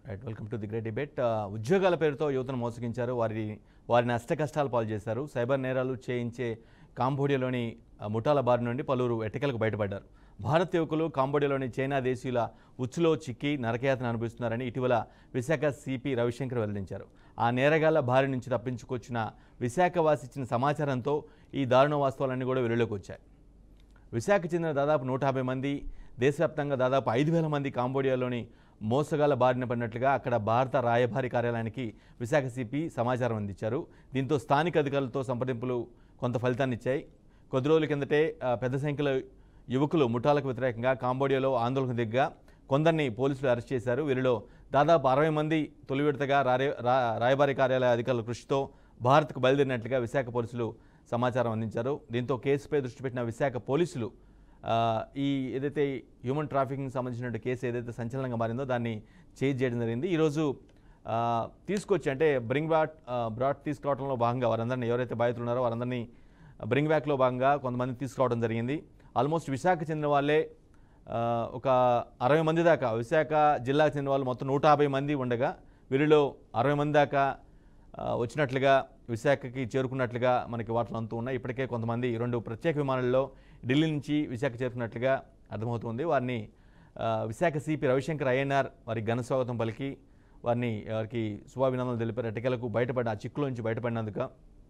Right welcome to the great debate ఉద్యోగాల పేరుతో యువతను మోసగించారు వారి వారిని అష్ట కష్టాలు పాలు చేశారు సైబర్ నేరాలు చేయించే కాంబోడియాలోని ఆ, ముఠాల బారి నుండి పలువురు ఎట్టకేలకు బయటపడ్డారు భారత్ యువకులు కాంబోడియాలోని చైనా దేశీయుల ఉచ్చులో చిక్కి నరకయాతన అనుభవిస్తున్నారని ఇటీవల విశాఖ సిపి రవిశంకర్ వెల్లడించారు ఆ నేరగాళ్ల బారి నుంచి తప్పించుకొచ్చిన విశాఖ వాసి ఇచ్చిన సమాచారంతో ఈ దారుణ వాస్తవాలన్నీ కూడా వెలుగులోకి వచ్చాయి విశాఖ చెందిన దాదాపు నూట యాభై మంది దేశవ్యాప్తంగా దాదాపు ఐదు వేల మంది కాంబోడియాలోని మోసగాల బారిన పడినట్లుగా అక్కడ భారత రాయబారి కార్యాలయానికి విశాఖ సిపి సమాచారం అందించారు దీంతో స్థానిక అధికారులతో సంప్రదింపులు కొంత ఫలితాన్ని ఇచ్చాయి కొద్ది రోజుల కిందటే ఆ, పెద్ద సంఖ్యలో యువకులు ముఠాలకు వ్యతిరేకంగా కాంబోడియాలో ఆందోళన దిగ్గా కొందరిని పోలీసులు అరెస్ట్ చేశారు వీరిలో దాదాపు అరవై మంది తొలి విడతగా రారే రా- రాయబారి కార్యాలయ అధికారుల కృషితో భారత్కు బయలుదేరినట్లుగా విశాఖ పోలీసులు సమాచారం అందించారు దీంతో కేసుపై దృష్టి పెట్టిన విశాఖ పోలీసులు ఆ, ఈ ఏదైతే హ్యూమన్ ట్రాఫికింగ్ సంబంధించిన కేసు ఏదైతే సంచలనంగా మారిందో దాన్ని చేంజ్ చేయడం జరిగింది ఈరోజు ఆ, తీసుకొచ్చి అంటే బ్రింగ్ బ్యాట్ బ్రాట్ తీసుకురావడంలో భాగంగా వారందరినీ ఎవరైతే బాధితులు ఉన్నారో వారందరినీ బ్రింగ్ బ్యాక్లో భాగంగా కొంతమంది తీసుకురావడం జరిగింది ఆల్మోస్ట్ విశాఖ చెందిన వాళ్ళే ఆ, ఒక అరవై మంది దాకా విశాఖ జిల్లాకు చెందిన వాళ్ళు మొత్తం నూట యాభై మంది ఉండగా వీరిలో అరవై మంది దాకా ఆ, వచ్చినట్లుగా విశాఖకి చేరుకున్నట్లుగా మనకి వార్తలు అంతూ ఉన్నాయి ఇప్పటికే కొంతమంది రెండు ప్రత్యేక విమానాల్లో ఢిల్లీ నుంచి విశాఖ చేరుకున్నట్లుగా అర్థమవుతుంది వారిని ఆ, విశాఖ సిపి రవిశంకర్ ఐఎన్ఆర్ వారికి ఘన స్వాగతం పలికి వారిని వారికి శుభాభినందనలు తెలిపారు ఎట్టకేలకు బయటపడిన ఆ చిక్కులో నుంచి బయటపడినందుకు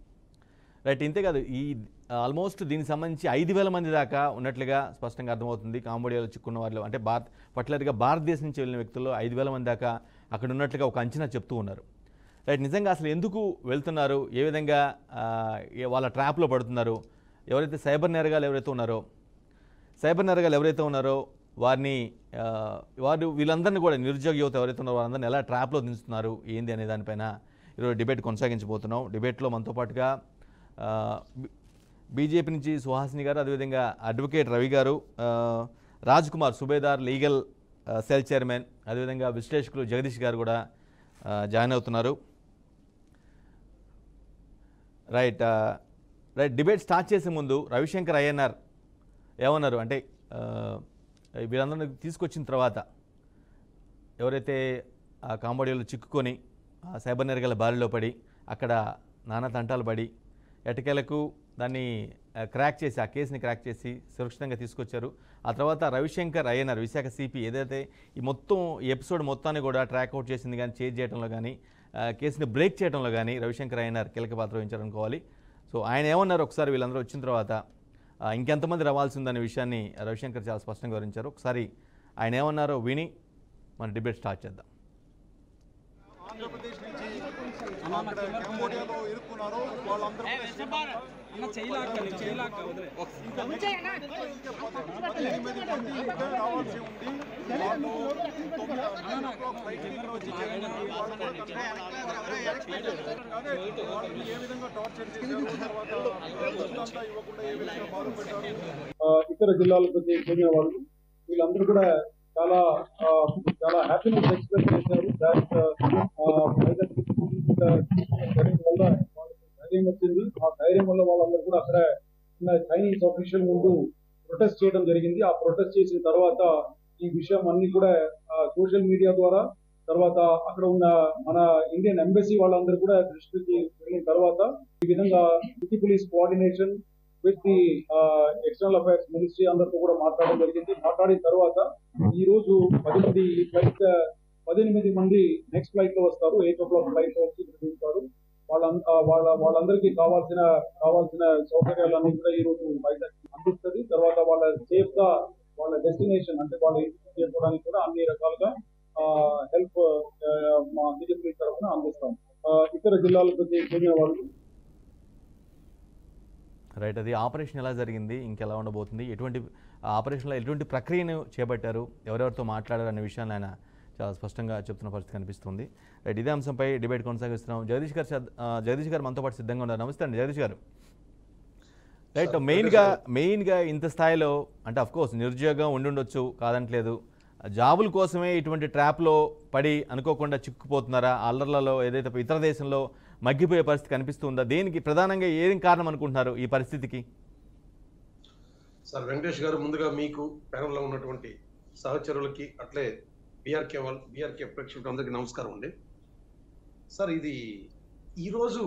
రైట్ ఇంతే కాదు ఈ ఆల్మోస్ట్ దీనికి సంబంధించి ఐదు వేల మంది దాకా ఉన్నట్లుగా స్పష్టంగా అర్థమవుతుంది కాంబోడియాలో చిక్కున్న వారిలో అంటే భారత్ పర్టికులర్గా భారతదేశం నుంచి వెళ్ళిన వ్యక్తుల్లో ఐదు వేల మంది దాకా అక్కడ ఉన్నట్లుగా ఒక అంచనా చెప్తూ ఉన్నారు రైట్ నిజంగా అసలు ఎందుకు వెళ్తున్నారు ఏ విధంగా ఆ, ఏ- వాళ్ళ ట్రాప్లో పడుతున్నారు ఎవరైతే సైబర్ నేరగాలు ఎవరైతే ఉన్నారో సైబర్ నేరగాలు ఎవరైతే ఉన్నారో వారిని ఆ, వారు వీళ్ళందరినీ కూడా నిరుద్యోగ యువత ఎవరైతే ఉన్నారో వారందరినీ ఎలా ట్రాప్లో దించుతున్నారు ఏంది అనే దానిపైన ఈరోజు డిబేట్ కొనసాగించబోతున్నాం డిబేట్లో మనతో పాటుగా ఆ, బి- బీజేపీ నుంచి సుహాసిని గారు అదేవిధంగా అడ్వకేట్ రవి గారు ఆ, రాజ్ కుమార్ సుబేదార్ లీగల్ ఆ, సెల్ చైర్మన్ అదేవిధంగా విశ్లేషకులు జగదీష్ గారు కూడా ఆ, జాయిన్ అవుతున్నారు రైట్ ఆ, రైట్ డిబేట్ స్టార్ట్ చేసే ముందు రవిశంకర్ ఐఎన్ఆర్ ఏమన్నారు అంటే ఆ, వీరందరిని తీసుకొచ్చిన తర్వాత ఎవరైతే ఆ కాంబోడియాలో చిక్కుకొని ఆ సైబర్ నేరగాల బారిలో పడి అక్కడ నానా తంటాలు పడి ఎటకేలకు దాన్ని ఆ, క్రాక్ చేసి ఆ కేసుని క్రాక్ చేసి సురక్షితంగా తీసుకొచ్చారు ఆ తర్వాత రవిశంకర్ ఐఎన్ఆర్ విశాఖ సిపి ఏదైతే ఈ మొత్తం ఈ ఎపిసోడ్ మొత్తాన్ని కూడా ట్రాక్ అవుట్ చేసింది కానీ చేంజ్ చేయడంలో కానీ ఆ, కేసుని బ్రేక్ చేయడంలో కానీ రవిశంకర్ ఐఎన్ఆర్ కీలక పాత్ర వహించారనుకోవాలి సో ఆయన ఏమన్నారు ఒకసారి వీళ్ళందరూ వచ్చిన తర్వాత ఆ, ఇంకెంతమంది రావాల్సి ఉందనే విషయాన్ని రవిశంకర్ చాలా స్పష్టంగా వివరించారు ఒకసారి ఆయన ఏమన్నారో విని మన డిబేట్ స్టార్ట్ చేద్దాం ఆంధ్రప్రదేశ్ నుంచి అక్కడ కంబోడియాలో ఇరుక్కున్నారో వాళ్ళందరూ అన్న చేయలాక నువ్వు చేయలాక వదిలే పద్దెనిమిది మంది ఇంకా రావాల్సి ఉంది వాళ్ళు తొమ్మిది నైన్ ఓ క్లాక్ ఫ్లైట్కి ఇక్కడ వచ్చి చేరుకున్నారు. వాళ్ళు కూడా అదే వాళ్ళని ఏ విధంగా టార్చర్ చేశారు తర్వాత అంతా ఇవ్వకుండా ఏ విధంగా బాధపెట్టారు ఆ, ఇతర జిల్లాలకు చెంది- చెందిన వాళ్ళు వీళ్ళందరూ కూడా చాలా ఆ, చాలా హ్యాపీనెస్ ఎక్స్ప్రెస్ చేశారు దాట్ వల్ల వాళ్ళకి ధైర్యం వచ్చింది ఆ ధైర్యం వల్ల వాళ్ళందరూ కూడా అక్కడ ఉన్న చైనీస్ అఫీషియల్ ముందు ప్రొటెస్ట్ చేయడం జరిగింది ఆ ప్రొటెస్ట్ చేసిన తర్వాత ఈ విషయం అన్ని కూడా సోషల్ మీడియా ద్వారా తర్వాత అక్కడ ఉన్న మన ఇండియన్ ఎంబసీ వాళ్ళందరూ కూడా దృష్టికి వెళ్ళిన తర్వాత ఈ విధంగా city police coordination with the external affairs ministry అందరితో కూడా మాట్లాడడం జరిగింది మాట్లాడిన తర్వాత ఈ రోజు పద్దెనిమిది ఫ్లైట్ పద్దెనిమిది మంది నెక్స్ట్ ఫ్లైట్ లో వస్తారు ఎయిట్ ఓ క్లాక్ ఫ్లైట్ లో వచ్చి ఇక్కడ దిగుతారు వాళ్ళ వాళ్ళ వాళ్ళందరికీ కావాల్సిన కావాల్సిన సౌకర్యాలన్నీ కూడా ఈ రోజు వైజాగ్ అందిస్తుంది తర్వాత వాళ్ళ సేఫ్ గా వాళ్ళ డెస్టినేషన్ అంటే వాళ్ళ ఇంటికి చేరుకోవడానికి కూడా అన్ని రకాలుగా హెల్ప్ మా బీజేపీ తరఫున అందిస్తాం ఆ, ఇతర జిల్లాలకు చెందిన వాళ్ళు రైట్ అది ఆపరేషన్ ఎలా జరిగింది ఇంకెలా ఉండబోతుంది ఎటువంటి ఆ ఆపరేషన్లో ఎటువంటి ప్రక్రియను చేపట్టారు ఎవరెవరితో మాట్లాడారు అనే విషయాన్ని ఆయన చాలా స్పష్టంగా చెప్తున్న పరిస్థితి కనిపిస్తుంది రైట్ ఇదే అంశంపై డిబేట్ కొనసాగిస్తున్నాం జగదీష్ గారు సద్- ఆ, జగదీష్ గారు మనతో పాటు సిద్ధంగా ఉన్నారు నమస్తే అండి జగదీష్ గారు రైట్ మెయిన్గా మెయిన్గా ఇంత స్థాయిలో అంటే అఫ్ కోర్స్ నిరుద్యోగం ఉండుండొచ్చు కాదంటలేదు జాబుల కోసమే ఇటువంటి ట్రాప్లో పడి అనుకోకుండా చిక్కుకుపోతున్నారా అల్లర్లలో ఏదైతే ఇతర దేశంలో మగ్గిపోయే పరిస్థితి కనిపిస్తుందా దేనికి ప్రధానంగా ఏం కారణం అనుకుంటున్నారు ఈ పరిస్థితికి సార్ వెంకటేష్ గారు ముందుగా మీకు ప్యానల్లో ఉన్నటువంటి సహచరులకి అట్లే బీఆర్కే వాళ్ళు బీఆర్కే ప్రేక్షకులకు అందరికీ నమస్కారం అండి సార్ ఇది ఈరోజు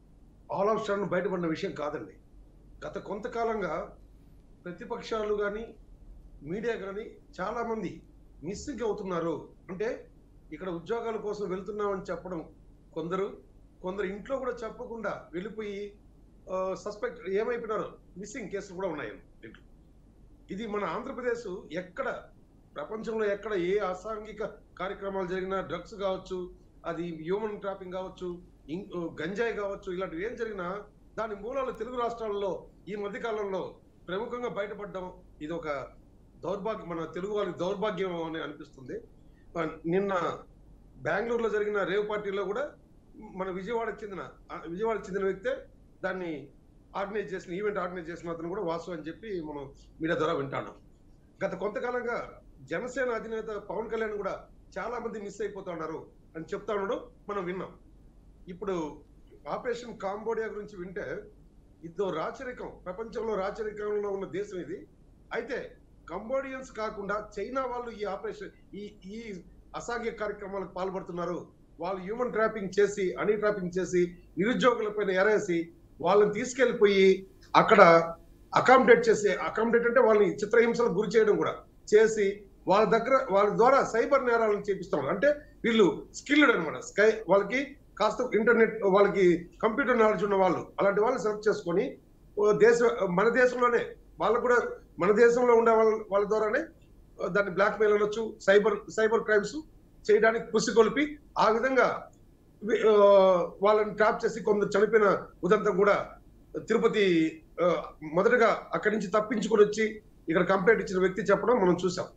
ఆల్ ఆఫ్ సడన్ బయటపడిన విషయం కాదండి గత కొంతకాలంగా ప్రతిపక్షాలు కానీ మీడియా కానీ చాలామంది మిస్సింగ్ అవుతున్నారు అంటే ఇక్కడ ఉద్యోగాల కోసం వెళ్తున్నామని చెప్పడం కొందరు కొందరు ఇంట్లో కూడా చెప్పకుండా వెళ్ళిపోయి సస్పెక్ట్ ఏమైపోయినారో మిస్సింగ్ కేసులు కూడా ఉన్నాయి దీంట్లో ఇది మన ఆంధ్రప్రదేశ్ ఎక్కడ ప్రపంచంలో ఎక్కడ ఏ అసాంఘిక కార్యక్రమాలు జరిగినా డ్రగ్స్ కావచ్చు అది హ్యూమన్ ట్రాపింగ్ కావచ్చు ఇం- గంజాయి కావచ్చు ఇలాంటివి ఏం జరిగినా దాని మూలాలు తెలుగు రాష్ట్రాల్లో ఈ మధ్య కాలంలో ప్రముఖంగా బయటపడడం ఇది ఒక దౌర్భాగ్యం మన తెలుగు వాళ్ళకి దౌర్భాగ్యం అని అనిపిస్తుంది ఆ, నిన్న బెంగళూరులో జరిగిన రేవ్ పార్టీలో కూడా మన విజయవాడకు చెందిన ఆ, విజయవాడకు చెందిన వ్యక్తే దాన్ని ఆర్గనైజ్ చేసిన ఈవెంట్ ఆర్గనైజ్ చేసిన అతను కూడా వాసు అని చెప్పి మనం మీడియా ద్వారా వింటాను గత కొంతకాలంగా జనసేన అధినేత పవన్ కళ్యాణ్ కూడా చాలా మంది మిస్ అయిపోతా ఉన్నారు అని చెప్తా ఉన్నాడు మనం విన్నాం ఇప్పుడు ఆపరేషన్ కాంబోడియా గురించి వింటే ఇదో రాచరికం ప్రపంచంలో రాచరికంలో ఉన్న దేశం ఇది అయితే కంబోడియన్స్ కాకుండా చైనా వాళ్ళు ఈ ఆపరేషన్ ఈ ఈ అసాంఘిక కార్యక్రమాలకు పాల్పడుతున్నారు వాళ్ళు హ్యూమన్ ట్రాపింగ్ చేసి అనీ ట్రాపింగ్ చేసి నిరుద్యోగులపైన ఎరేసి వాళ్ళని తీసుకెళ్లిపోయి అక్కడ అకామిడేట్ చేసి అకామిడేట్ అంటే వాళ్ళని చిత్రహింసలకు గురి చేయడం కూడా చేసి వాళ్ళ దగ్గర వాళ్ళ ద్వారా సైబర్ నేరాలను చేపిస్తాం అంటే వీళ్ళు స్కిల్డ్ అనమాట స్కై వాళ్ళకి కాస్త ఇంటర్నెట్ వాళ్ళకి కంప్యూటర్ నాలెడ్జ్ ఉన్న వాళ్ళు అలాంటి వాళ్ళు సెలెక్ట్ చేసుకొని ఓ దేశ మన దేశంలోనే వాళ్ళకు కూడా మన దేశంలో ఉండే వాళ్ళ వాళ్ళ ద్వారానే ఆ, దాన్ని బ్లాక్ మెయిల్ అనొచ్చు సైబర్ సైబర్ క్రైమ్స్ చేయడానికి పుసికొల్పి ఆ విధంగా వి- ఆ, వాళ్ళని ట్రాప్ చేసి కొందరు చనిపోయిన ఉదంతం కూడా తిరుపతి ఆ, మొదటగా అక్కడి నుంచి తప్పించుకొని వచ్చి ఇక్కడ కంప్లైంట్ ఇచ్చిన వ్యక్తి చెప్పడం మనం చూసాం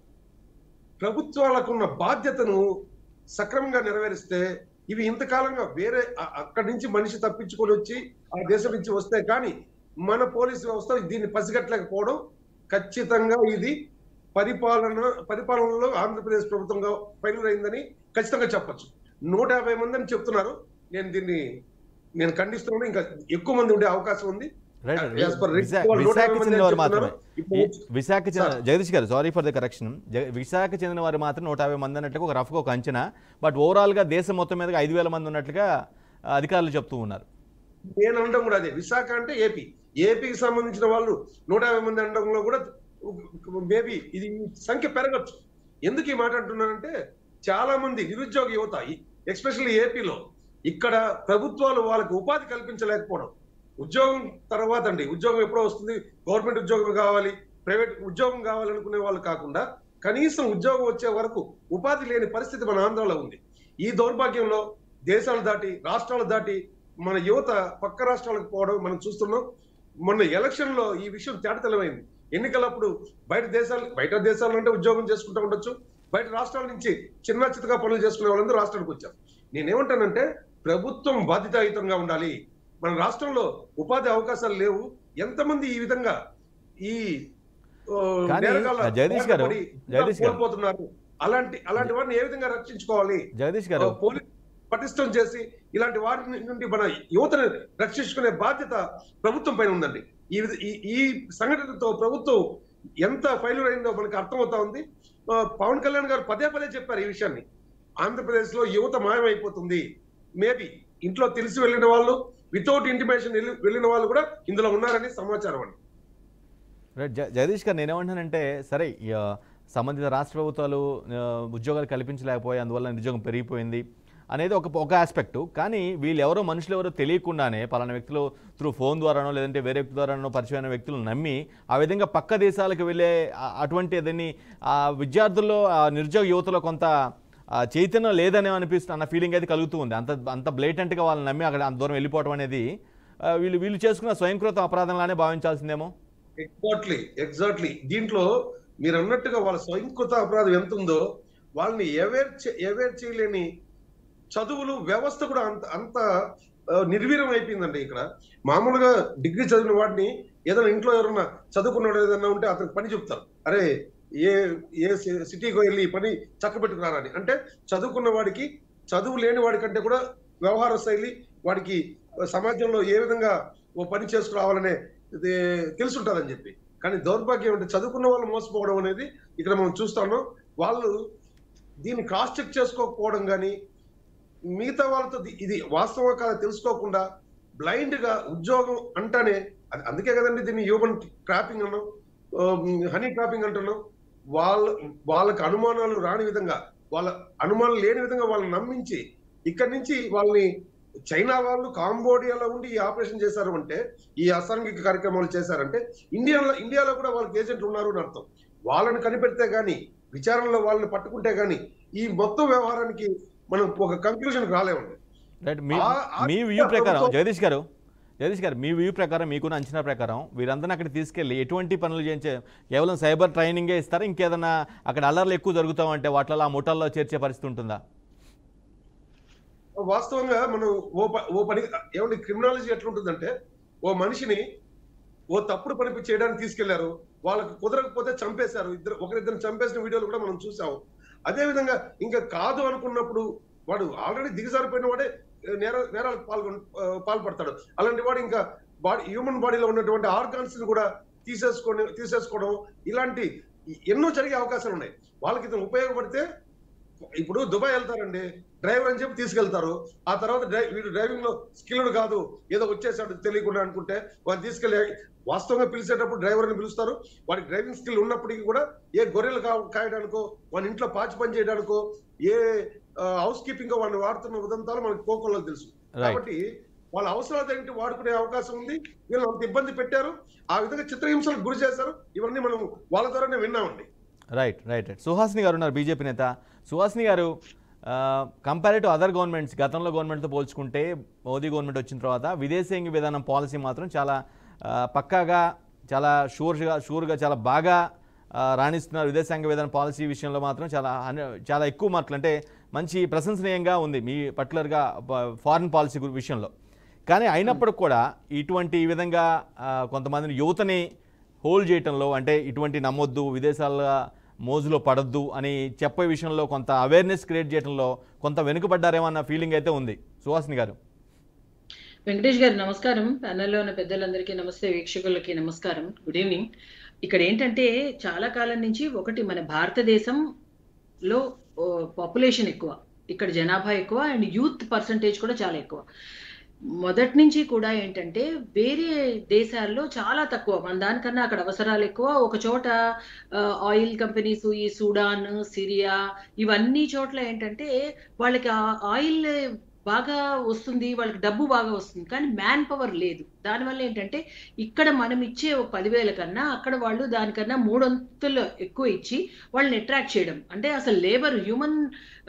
ప్రభుత్వాలకు ఉన్న బాధ్యతను సక్రమంగా నెరవేరిస్తే ఇవి ఇంతకాలంగా వేరే అ- అక్కడి నుంచి మనిషి తప్పించుకొని వచ్చి ఆ దేశం నుంచి వస్తే కానీ మన పోలీసు వ్యవస్థ దీన్ని పసిగట్టలేకపోవడం ఖచ్చితంగా ఇది పరిపాలన పరిపాలనలో ఆంధ్రప్రదేశ్ ప్రభుత్వంగా ఫెయిల్యూర్ ఖచ్చితంగా చెప్పొచ్చు నూట యాభై మంది అని చెప్తున్నారు నేను దీన్ని నేను ఖండిస్తున్నాను ఇంకా ఎక్కువ మంది ఉండే అవకాశం ఉంది రైట్ As per Rick విశా- వాళ్ళు నూట విశాఖ యాభై మంది చెందిన వారు అని మాత్రమే చెప్తున్నారు. ఇప్పుడు ఈ విశాఖ చెందిన sir. Jagadish garu sorry for the correction Visakha చెందిన వారు మాత్రం నూట యాభై మంది అన్నట్టుగా ఒక రఫ్గా ఒక అంచనా బట్ ఓవరాల్గా దేశం మొత్తం మీదగా ఐదు వేల మంది ఉన్నట్లుగా ఆ, అధికారులు చెప్తూ ఉన్నారు నేను అనడం కూడా అదే విశాఖ అంటే ఏపీ ఏపీకి సంబంధించిన వాళ్ళు నూట యాభై మంది అనడంలో కూడా మేబీ ఇది సంఖ్య పెరగచ్చు ఎందుకు ఈ మాట అంటున్నానంటే చాలా మంది నిరుద్యోగ యువత ఎస్పెషల్లీ ఏపీలో ఇక్కడ ప్రభుత్వాలు వాళ్ళకి ఉపాధి కల్పించలేకపోవడం ఉద్యోగం తర్వాత అండి ఉద్యోగం ఎప్పుడో వస్తుంది గవర్నమెంట్ ఉద్యోగం కావాలి ప్రైవేట్ ఉద్యోగం కావాలనుకునే వాళ్ళు కాకుండా కనీసం ఉద్యోగం వచ్చే వరకు ఉపాధి లేని పరిస్థితి మన ఆంధ్రాలో ఉంది ఈ దౌర్భాగ్యంలో దేశాలు దాటి రాష్ట్రాలు దాటి మన యువత పక్క రాష్ట్రాలకు పోవడం మనం చూస్తున్నాం మొన్న ఎలక్షన్ లో ఈ విషయం తేటతెలమైంది ఎన్నికలప్పుడు బయట దేశాలు బయట దేశాలు అంటే ఉద్యోగం చేసుకుంటూ ఉండొచ్చు బయట రాష్ట్రాల నుంచి చిన్న చిత్తగా పనులు చేసుకునే వాళ్ళందరూ రాష్ట్రానికి వచ్చారు నేనేమంటానంటే ప్రభుత్వం బాధ్యతాయుతంగా ఉండాలి మన రాష్ట్రంలో ఉపాధి అవకాశాలు లేవు ఎంతమంది ఈ విధంగా ఈ ఓ, కానీ, నేరగాళ్ళ జగదీష్ గారు, బారిన పడి జగదీష్ గారు. కోల్పోతున్నారు అలాంటి అలాంటి వారిని ఏ విధంగా రక్షించుకోవాలి జగదీష్ గారు పోలీస్ పటిష్టం చేసి ఇలాంటి వాటి నుండి మన యువతను రక్షించుకునే బాధ్యత ప్రభుత్వం పైన ఉందండి ఈ విధ- ఈ- ఈ సంఘటనతో ప్రభుత్వం ఎంత ఫెయిల్యూర్ అయిందో మనకి అర్థమవుతా ఉంది ఆ, పవన్ కళ్యాణ్ గారు పదే పదే చెప్పారు ఈ విషయాన్ని ఆంధ్రప్రదేశ్ లో యువత మాయమైపోతుంది మేబీ ఇంట్లో తెలిసి వెళ్ళిన వాళ్ళు వితౌట్ ఇంటిమేషన్ వెళ్ళిన వాళ్ళు కూడా ఇందులో ఉన్నారని సమాచారం అండి రైట్ జ- జగదీష్ గారు నేనేమంటానంటే సరే ఈ, ఆ, సంబంధిత రాష్ట్ర ప్రభుత్వాలు ఆ, ఉద్యోగాలు కల్పించలేకపోయి అందువల్ల నిరుద్యోగం పెరిగిపోయింది అనేది ఒక ఒక ఆస్పెక్టు కానీ వీళ్ళు ఎవరో మనుషులు ఎవరో తెలియకుండానే పలానా వ్యక్తులు త్రూ ఫోన్ ద్వారానో లేదంటే వేరే వ్యక్తి ద్వారానో పరిచయమైన వ్యక్తులను నమ్మి ఆ విధంగా పక్క దేశాలకు వెళ్ళే ఆ- అటువంటి ఏదని ఆ విద్యార్థుల్లో ఆ నిరుద్యోగ యువతలో కొంత ఆ, చైతన్యం లేదని అనిపిస్తుంది అన్న ఫీలింగ్ అయితే కలుగుతూ ఉంది అంత అంత బ్లేటెంట్గా వాళ్ళని నమ్మి అక్కడ అంత దూరం వెళ్ళిపోవడం అనేది ఆ, వీళ్ళు వీళ్ళు చేసుకున్న స్వయంకృత అపరాధంలానే భావించాల్సిందేమో ఎగ్జాక్ట్లీ ఎగ్జాక్ట్లీ దీంట్లో మీరు అన్నట్టుగా వాళ్ళ స్వయంకృత అపరాధం ఎంత ఉందో వాళ్ళని అవేర్ అవేర్ చేయలేని చదువులు వ్యవస్థ కూడా అంత అంత ఆ, నిర్వీర్యం అయిపోయిందండి ఇక్కడ మామూలుగా డిగ్రీ చదివిన వాడిని ఏదైనా ఇంట్లో ఎవరన్నా చదువుకున్నాడు ఏదైనా ఉంటే అతనికి పని చెప్తారు అరే ఏ ఏ సి- సిటీకి వెళ్ళి ఈ పని చక్కబెట్టుకురారని అంటే చదువుకున్న వాడికి చదువు లేని వాడి కంటే కూడా వ్యవహార శైలి వాడికి సమాజంలో ఏ విధంగా ఓ పని చేసుకురావాలనే ఇది తెలుసుంటుందని చెప్పి కానీ దౌర్భాగ్యం అంటే చదువుకున్న వాళ్ళు మోసపోవడం అనేది ఇక్కడ మనం చూస్తున్నాం వాళ్ళు దీన్ని క్రాస్ చెక్ చేసుకోకపోవడం కానీ మిగతా వాళ్ళతో ది- ఇది వాస్తవం కాదా తెలుసుకోకుండా బ్లైండ్ గా ఉద్యోగం అంటానే అది అందుకే కదండి దీన్ని హ్యూమన్ ట్రాపింగ్ అన్నాం హనీ ట్రాపింగ్ అంటున్నాం వాళ్ళ వాళ్ళకి అనుమానాలు రాని విధంగా వాళ్ళ అనుమానాలు లేని విధంగా వాళ్ళని నమ్మించి ఇక్కడి నుంచి వాళ్ళని చైనా వాళ్ళు కాంబోడియాలో ఉండి ఈ ఆపరేషన్ చేశారు అంటే ఈ అసాంఘిక కార్యక్రమాలు చేశారంటే ఇండియాలో ఇండియాలో కూడా వాళ్ళకి ఏజెంట్లు ఉన్నారు అని అర్థం వాళ్ళని కనిపెడితే గాని విచారణలో వాళ్ళని పట్టుకుంటే గాని ఈ మొత్తం వ్యవహారానికి మనం ఒక కంక్లూజన్ రాలేమండి రైట్ మీ ఆ- ఆ మీ వ్యూ ప్రకారం ప్రభుత్వం- జగదీష్ గారు జగదీష్ గారు మీ వ్యూ ప్రకారం మీకున్న అంచనా ప్రకారం వీరందరిని అక్కడ తీసుకెళ్ళి ఎటువంటి పనులు చేయించే కేవలం సైబర్ ట్రైనింగే ఇస్తారా ఇంకేదన్నా అక్కడ అల్లర్లు ఎక్కువ జరుగుతామంటే వాటిలో ఆ ముఠాల్లో చేర్చే పరిస్థితి ఉంటుందా వాస్తవంగా మనం ఓ ప- ఓ పని ఏమంటే క్రిమినాలజీ ఎట్లుంటుందంటే ఓ మనిషిని ఓ తప్పుడు పని చేయడానికి తీసుకెళ్లారు వాళ్ళకి కుదరకపోతే చంపేశారు ఇద్దరు ఒకరిద్దరు చంపేసిన వీడియోలు కూడా మనం చూసాం అదే విధంగా ఇంకా కాదు అనుకున్నప్పుడు వాడు ఆల్రెడీ దిగజారిపోయిన వాడే నేర నేరాలకు పాల్గొ ఆ, పాల్పడతాడు అలాంటి వాడు ఇంకా బాడీ హ్యూమన్ బాడీలో ఉన్నటువంటి ఆర్గాన్స్ ని కూడా తీసేసుకొని తీసేసుకోవడం ఇలాంటి ఎన్నో జరిగే అవకాశాలు ఉన్నాయి వాళ్ళకి ఇది ఉపయోగపడితే ఇప్పుడు దుబాయ్ వెళ్తారండి డ్రైవర్ అని చెప్పి తీసుకెళ్తారు ఆ తర్వాత డ్రై- వీడు డ్రైవింగ్ లో స్కిల్డ్ కాదు ఏదో వచ్చేసాడు తెలియకుండా అనుకుంటే వాడిని తీసుకెళ్లి వాస్తవంగా పిలిచేటప్పుడు డ్రైవర్ అని పిలుస్తారు వాడికి డ్రైవింగ్ స్కిల్ ఉన్నప్పటికీ కూడా ఏ గొర్రెలు కా కాయడానికో వాడి ఇంట్లో పాచి పని చేయడానికో ఏ హౌస్ కీపింగ్ వాడిని వాడుతున్న ఉదంతాలు మనకి కోకంలో తెలుసు రైట్ కాబట్టి వాళ్ళ అవసరాలు ఏంటి వాడుకునే అవకాశం ఉంది వీళ్ళు అంత ఇబ్బంది పెట్టారు ఆ విధంగా చిత్రహింసలకు గురి చేశారు ఇవన్నీ మనం వాళ్ళ ద్వారానే విన్నామండి రైట్ రైట్ రైట్ సుహాసిని గారు ఉన్నారు బీజేపీ నేత సుహాసిని గారు కంపేర్ టు అదర్ గవర్నమెంట్స్ గతంలో గవర్నమెంట్తో పోల్చుకుంటే మోదీ గవర్నమెంట్ వచ్చిన తర్వాత విదేశీ విధానం పాలసీ మాత్రం చాలా ఆ, పక్కాగా చాలా షూర్గా షూర్గా చాలా బాగా ఆ, రాణిస్తున్నారు విదేశాంగ విధాన పాలసీ విషయంలో మాత్రం చాలా అన- చాలా ఎక్కువ మార్కులు అంటే మంచి ప్రశంసనీయంగా ఉంది మీ పర్టికులర్గా ఫారిన్ పాలసీ గు- విషయంలో కానీ అయినప్పటికి కూడా ఇటువంటి ఈ విధంగా ఆ, కొంతమందిని యువతని హోల్డ్ చేయటంలో అంటే ఇటువంటి నమ్మొద్దు విదేశాల మోజులో పడద్దు అని చెప్పే విషయంలో కొంత అవేర్నెస్ క్రియేట్ చేయడంలో కొంత వెనుకబడ్డారేమో అన్న ఫీలింగ్ అయితే ఉంది సుహాసిని గారు వెంకటేష్ గారు నమస్కారం ప్యానెల్లో ఉన్న పెద్దలందరికీ నమస్తే వీక్షకులకి నమస్కారం గుడ్ ఈవినింగ్ ఇక్కడ ఏంటంటే చాలా కాలం నుంచి ఒకటి మన భారతదేశంలో పాపులేషన్ ఎక్కువ ఇక్కడ జనాభా ఎక్కువ అండ్ యూత్ పర్సంటేజ్ కూడా చాలా ఎక్కువ మొదటి నుంచి కూడా ఏంటంటే వేరే దేశాల్లో చాలా తక్కువ మన దానికన్నా అక్కడ అవసరాలు ఎక్కువ ఒక చోట ఆయిల్ కంపెనీస్ ఈ సూడాన్ సిరియా ఇవన్నీ చోట్ల ఏంటంటే వాళ్ళకి ఆ ఆయిల్ బాగా వస్తుంది వాళ్ళకి డబ్బు బాగా వస్తుంది కానీ మ్యాన్ పవర్ లేదు దానివల్ల ఏంటంటే ఇక్కడ మనం ఇచ్చే ఒక పదివేల కన్నా అక్కడ వాళ్ళు దానికన్నా మూడొంతులు ఎక్కువ ఇచ్చి వాళ్ళని అట్రాక్ట్ చేయడం అంటే అసలు లేబర్ హ్యూమన్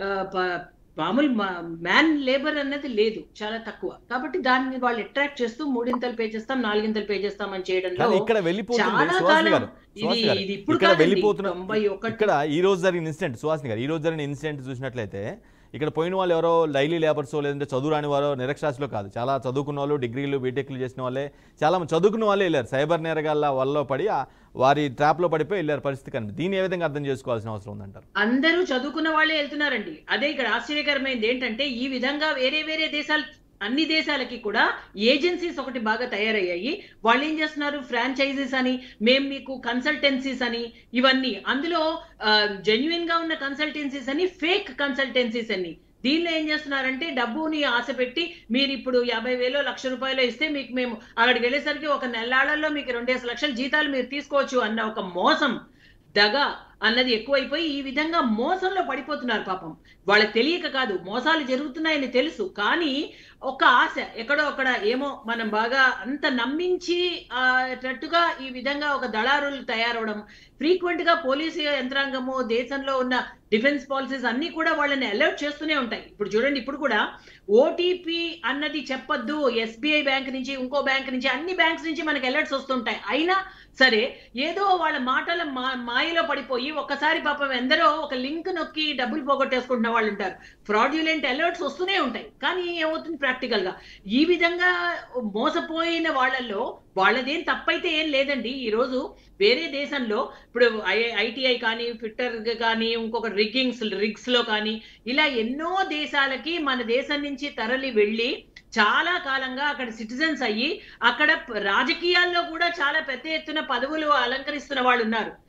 మామూలు మ్యాన్ లేబర్ అన్నది లేదు చాలా తక్కువ కాబట్టి దాన్ని వాళ్ళు అట్రాక్ట్ చేస్తూ మూడింతలు పే చేస్తాం నాలుగింతలు పే చేస్తామని చేయడంలో కానీ ఇక్కడ వెళ్ళిపోతుంది చాలా సుహాసిని కాలం గారు ఇది సుహాసిని గారు ఇది ఇప్పుడు ఇక్కడ కాదండి, వెళ్ళిపోతున్న తొంభై ఒకటి ఇక్కడ ఈ రోజు జరిగిన ఇన్సిడెంట్ సుహాసిని గారు ఈ రోజు జరిగిన ఇన్సిడెంట్ చూసినట్లయితే ఇక్కడ పోయిన వాళ్ళు ఎవరో డైలీ లేబర్స్ లేదంటే చదువు రాని వారో నిరక్షరాస్యులు కాదు చాలా చదువుకున్న వాళ్ళు డిగ్రీలు బీటెక్లు చేసిన వాళ్ళే చాలా మంది చదువుకున్న వాళ్ళే వెళ్ళారు సైబర్ నేరగాళ్ళ వల్ల పడి ఆ వారి ట్రాప్లో పడిపోయి వెళ్ళారు పరిస్థితి కనిపి దీన్ని ఏ విధంగా అర్థం చేసుకోవాల్సిన అవసరం ఉందంటారు అందరూ చదువుకున్న వాళ్ళే వెళ్తున్నారండి అదే ఇక్కడ ఆశ్చర్యకరమైనది ఏంటంటే ఈ విధంగా వేరే వేరే దేశాలు అన్ని దేశాలకి కూడా ఏజెన్సీస్ ఒకటి బాగా తయారయ్యాయి వాళ్ళు ఏం చేస్తున్నారు ఫ్రాంచైజీస్ అని మేము మీకు కన్సల్టెన్సీస్ అని ఇవన్నీ అందులో జెన్యున్ గా ఉన్న కన్సల్టెన్సీస్ అని ఫేక్ కన్సల్టెన్సీస్ అని దీనిలో ఏం చేస్తున్నారంటే డబ్బుని ఆశ పెట్టి మీరు ఇప్పుడు యాభై వేలు లక్ష రూపాయలు ఇస్తే మీకు మేము అక్కడికి వెళ్ళేసరికి ఒక నెలాళ్ళల్లో మీకు రెండేసి లక్షల జీతాలు మీరు తీసుకోవచ్చు అన్న ఒక మోసం దగ అన్నది ఎక్కువైపోయి ఈ విధంగా మోసంలో పడిపోతున్నారు పాపం వాళ్ళకి తెలియక కాదు మోసాలు జరుగుతున్నాయని తెలుసు కానీ ఒక ఆశ ఎక్కడో అక్కడ ఏమో మనం బాగా అంత నమ్మించి ఆ, టట్టుగా ఈ విధంగా ఒక దళారులు తయారవడం ఫ్రీక్వెంట్ గా పోలీసు యంత్రాంగము దేశంలో ఉన్న డిఫెన్స్ పాలసీస్ అన్ని కూడా వాళ్ళని అలర్ట్ చేస్తూనే ఉంటాయి ఇప్పుడు చూడండి ఇప్పుడు కూడా ఓటీపీ అన్నది చెప్పొద్దు ఎస్బీఐ బ్యాంక్ నుంచి ఇంకో బ్యాంక్ నుంచి అన్ని బ్యాంక్స్ నుంచి మనకి అలర్ట్స్ వస్తుంటాయి అయినా సరే ఏదో వాళ్ళ మాటల మా మాయలో పడిపోయి ఒక్కసారి పాపం ఎందరో ఒక లింక్ నొక్కి డబ్బులు పోగొట్టేసుకుంటున్న వాళ్ళు ఉంటారు ఫ్రాడ్యులెంట్ అలర్ట్స్ వస్తూనే ఉంటాయి కానీ ఏమవుతుంది ప్రాక్టికల్ గా ఈ విధంగా మోసపోయిన వాళ్ళల్లో వాళ్ళదేం తప్పైతే ఏం లేదండి ఈ రోజు వేరే దేశంలో ఇప్పుడు ఐటీఐ కానీ ఫిట్టర్ కానీ ఇంకొక రిగ్గింగ్స్ రిగ్స్ లో కానీ ఇలా ఎన్నో దేశాలకి మన దేశం నుంచి తరలి వెళ్ళి చాలా కాలంగా అక్కడ సిటిజన్స్ అయ్యి అక్కడ ప- రాజకీయాల్లో కూడా చాలా పెద్ద ఎత్తున పదవులు అలంకరిస్తున్న వాళ్ళు ఉన్నారు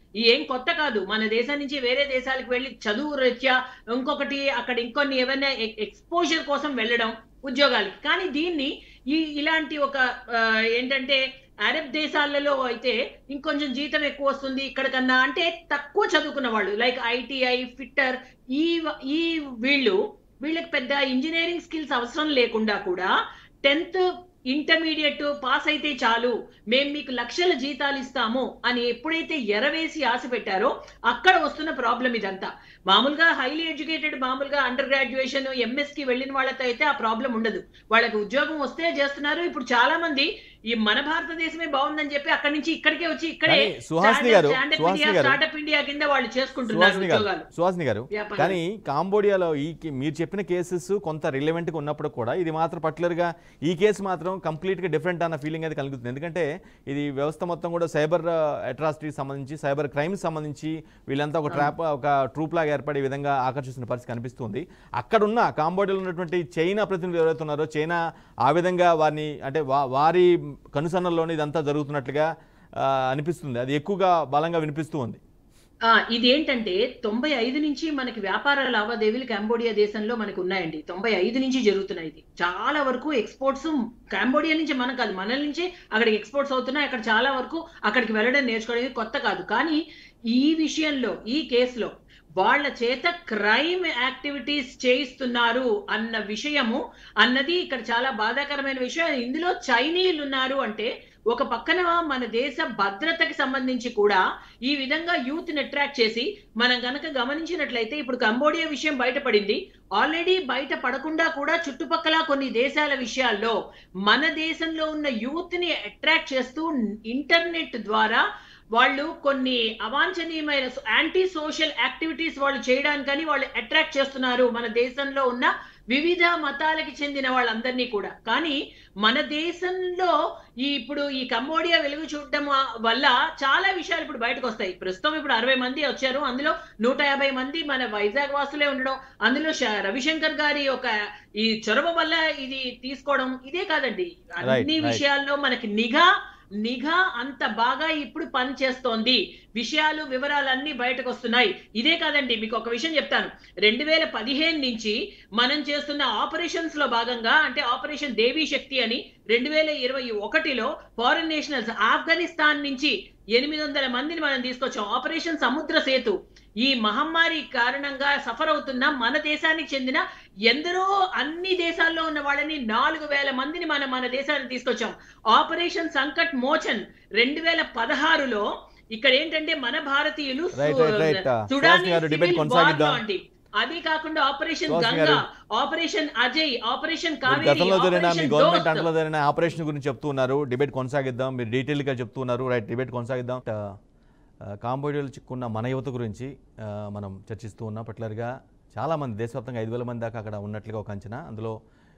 ఈ ఏం కొత్త కాదు మన దేశం నుంచి వేరే దేశాలకు వెళ్ళి చదువు రీత్యా ఇంకొకటి అక్కడ ఇంకొన్ని ఏమైనా ఎక్స్పోజర్ కోసం వెళ్ళడం ఉద్యోగాలకి కానీ దీన్ని ఈ ఇలాంటి ఒక ఆ, ఏంటంటే అరబ్ దేశాలలో అయితే ఇంకొంచెం జీతం ఎక్కువ వస్తుంది ఇక్కడ కన్నా అంటే తక్కువ చదువుకున్న వాళ్ళు లైక్ ఐటీఐ ఫిట్టర్ ఈ ఈ వీళ్ళు వీళ్ళకి పెద్ద ఇంజనీరింగ్ స్కిల్స్ అవసరం లేకుండా కూడా టెన్త్ ఇంటర్మీడియట్ పాస్ అయితే చాలు మేము మీకు లక్షల జీతాలు ఇస్తాము అని ఎప్పుడైతే ఎరవేసి ఆశ పెట్టారో అక్కడ వస్తున్న ప్రాబ్లం ఇదంతా మామూలుగా హైలీ ఎడ్యుకేటెడ్ మామూలుగా అండర్ గ్రాడ్యుయేషన్ ఎంఎస్ కి వెళ్ళిన వాళ్ళతో అయితే ఆ ప్రాబ్లం ఉండదు వాళ్ళకి ఉద్యోగం వస్తే చేస్తున్నారు ఇప్పుడు చాలా మంది ఈ మన భారతదేశమే బాగుందని చెప్పి అక్కడి నుంచి ఇక్కడికే వచ్చి ఇక్కడే కానీ సుహాసిని గారు సుహాసిని గారు స్టార్ట్అప్ ఇండియా కింద వాళ్ళు చేసుకుంటున్నారు సుహాసిని గారు ఉద్యోగాలు సుహాసిని గారు వ్యాపారాలు. కానీ కాంబోడియాలో ఈ కే- మీరు చెప్పిన కేసెస్ కొంత రిలవెంట్గా ఉన్నప్పుడు కూడా ఇది మాత్రం పర్టికులర్గా ఈ కేసు మాత్రం కంప్లీట్గా డిఫరెంట్ అన్న ఫీలింగ్ అయితే కలుగుతుంది ఎందుకంటే ఇది వ్యవస్థ మొత్తం కూడా సైబర్ అట్రాసిటీకి సంబంధించి సైబర్ క్రైమ్ సంబంధించి వీళ్ళంతా ఒక ట్రాప్ ఒక ట్రూప్ లాగా ఏర్పడే విధంగా ఆకర్షిస్తున్న పరిస్థితి కనిపిస్తుంది అక్కడున్న కాంబోడియాలో ఉన్నటువంటి చైనా ప్రతినిధులు ఎవరైతే ఉన్నారో చైనా ఆ విధంగా వారిని అంటే వా- వారి కనుసన్నల్లోనే ఇదంతా జరుగుతున్నట్లుగా ఆ, అనిపిస్తుంది అది ఎక్కువగా బలంగా వినిపిస్తూ ఉంది ఆ ఇది ఏంటంటే తొంభై ఐదు నుంచి మనకి వ్యాపార లావాదేవీలు కంబోడియా దేశంలో మనకు ఉన్నాయండి తొంభై ఐదు నుంచి జరుగుతున్నాయి ఇది చాలా వరకు ఎక్స్పోర్ట్స్ కంబోడియా నుంచి మన కాదు మన నుంచి అక్కడికి ఎక్స్పోర్ట్స్ అవుతున్నాయి అక్కడ చాలా వరకు అక్కడికి వెళ్ళడం నేర్చుకోవడం ఇది కొత్త కాదు కానీ ఈ విషయంలో ఈ కేసులో వాళ్ళ చేత క్రైమ్ యాక్టివిటీస్ చేయిస్తున్నారు అన్న విషయము అన్నది ఇక్కడ చాలా బాధాకరమైన విషయం ఇందులో చైనీయులు ఉన్నారు అంటే ఒక పక్కన మన దేశ భద్రతకి సంబంధించి కూడా ఈ విధంగా యూత్ ని అట్రాక్ట్ చేసి మనం గనక గమనించినట్లయితే ఇప్పుడు కంబోడియా విషయం బయటపడింది ఆల్రెడీ బయట పడకుండా కూడా చుట్టుపక్కల కొన్ని దేశాల విషయాల్లో మన దేశంలో ఉన్న యూత్ ని అట్రాక్ట్ చేస్తూ ఇంటర్నెట్ ద్వారా వాళ్ళు కొన్ని అవాంఛనీయమైన యాంటీ సోషల్ యాక్టివిటీస్ వాళ్ళు చేయడానికని వాళ్ళు అట్రాక్ట్ చేస్తున్నారు మన దేశంలో ఉన్న వివిధ మతాలకి చెందిన వాళ్ళందరినీ కూడా కానీ మన దేశంలో ఈ ఇప్పుడు ఈ కంబోడియా వెలుగు చూడడం వల్ల చాలా విషయాలు ఇప్పుడు బయటకు వస్తాయి ప్రస్తుతం ఇప్పుడు అరవై మంది వచ్చారు అందులో నూట యాభై మంది మన వైజాగ్ వాసులే ఉండడం అందులో శ- రవిశంకర్ గారి ఒక ఈ చొరవ వల్ల ఇది తీసుకోవడం ఇదే కాదండి అన్ని right. విషయాల్లో మనకి నిఘా నిఘా అంత బాగా ఇప్పుడు పనిచేస్తోంది విషయాలు వివరాలన్నీ బయటకు వస్తున్నాయి ఇదే కాదండి మీకు ఒక విషయం చెప్తాను రెండు వేల పదిహేను నుంచి మనం చేస్తున్న ఆపరేషన్స్ లో భాగంగా అంటే ఆపరేషన్ దేవీ శక్తి అని రెండు వేల ఇరవై ఒకటిలో ఫారెన్ నేషనల్స్ ఆఫ్ఘనిస్తాన్ నుంచి ఎనిమిది వందల మందిని మనం తీసుకొచ్చాం ఆపరేషన్ సముద్ర సేతు ఈ మహమ్మారి కారణంగా సఫర్ అవుతున్న మన దేశానికి చెందిన ఎందరో అన్ని దేశాల్లో ఉన్న వాళ్ళని నాలుగు వేల మందిని మనం మన దేశానికి తీసుకొచ్చాం ఆపరేషన్ సంకట్ మోచన్ రెండు వేల పదహారులో ఇక్కడ ఏంటంటే మన భారతీయులు Right, right, right. Uh, సుడానీ Suhasini గారు debate civil war కొనసాగిద్దాం. లో అండి అదే కాకుండా ఆపరేషన్ సుహాసిని గంగా గారు. ఆపరేషన్ అజయ్ ఆపరేషన్ మీరు కావేరి గతంలో జరిగిన మీ ఆపరేషన్ గవర్నమెంట్ దోస్త్. అంటలో జరిగిన ఆపరేషన్ గురించి చెప్తున్నారు డిబేట్ కొనసాగిద్దాం మీరు డీటెయిల్ గా చెప్తున్నారు రైట్ డిబేట్ కొనసాగిద్దాం ఆ, ఆ, కాంబోడియాలో చిక్కున్న మన యువత గురించి ఆ, మనం చర్చిస్తూ ఉన్నాం పర్టికులర్గా చాలా మంది దేశవ్యాప్తంగా ఐదు వేల మంది దాకా అక్కడ ఉన్నట్లుగా ఒక అంచనా అందులో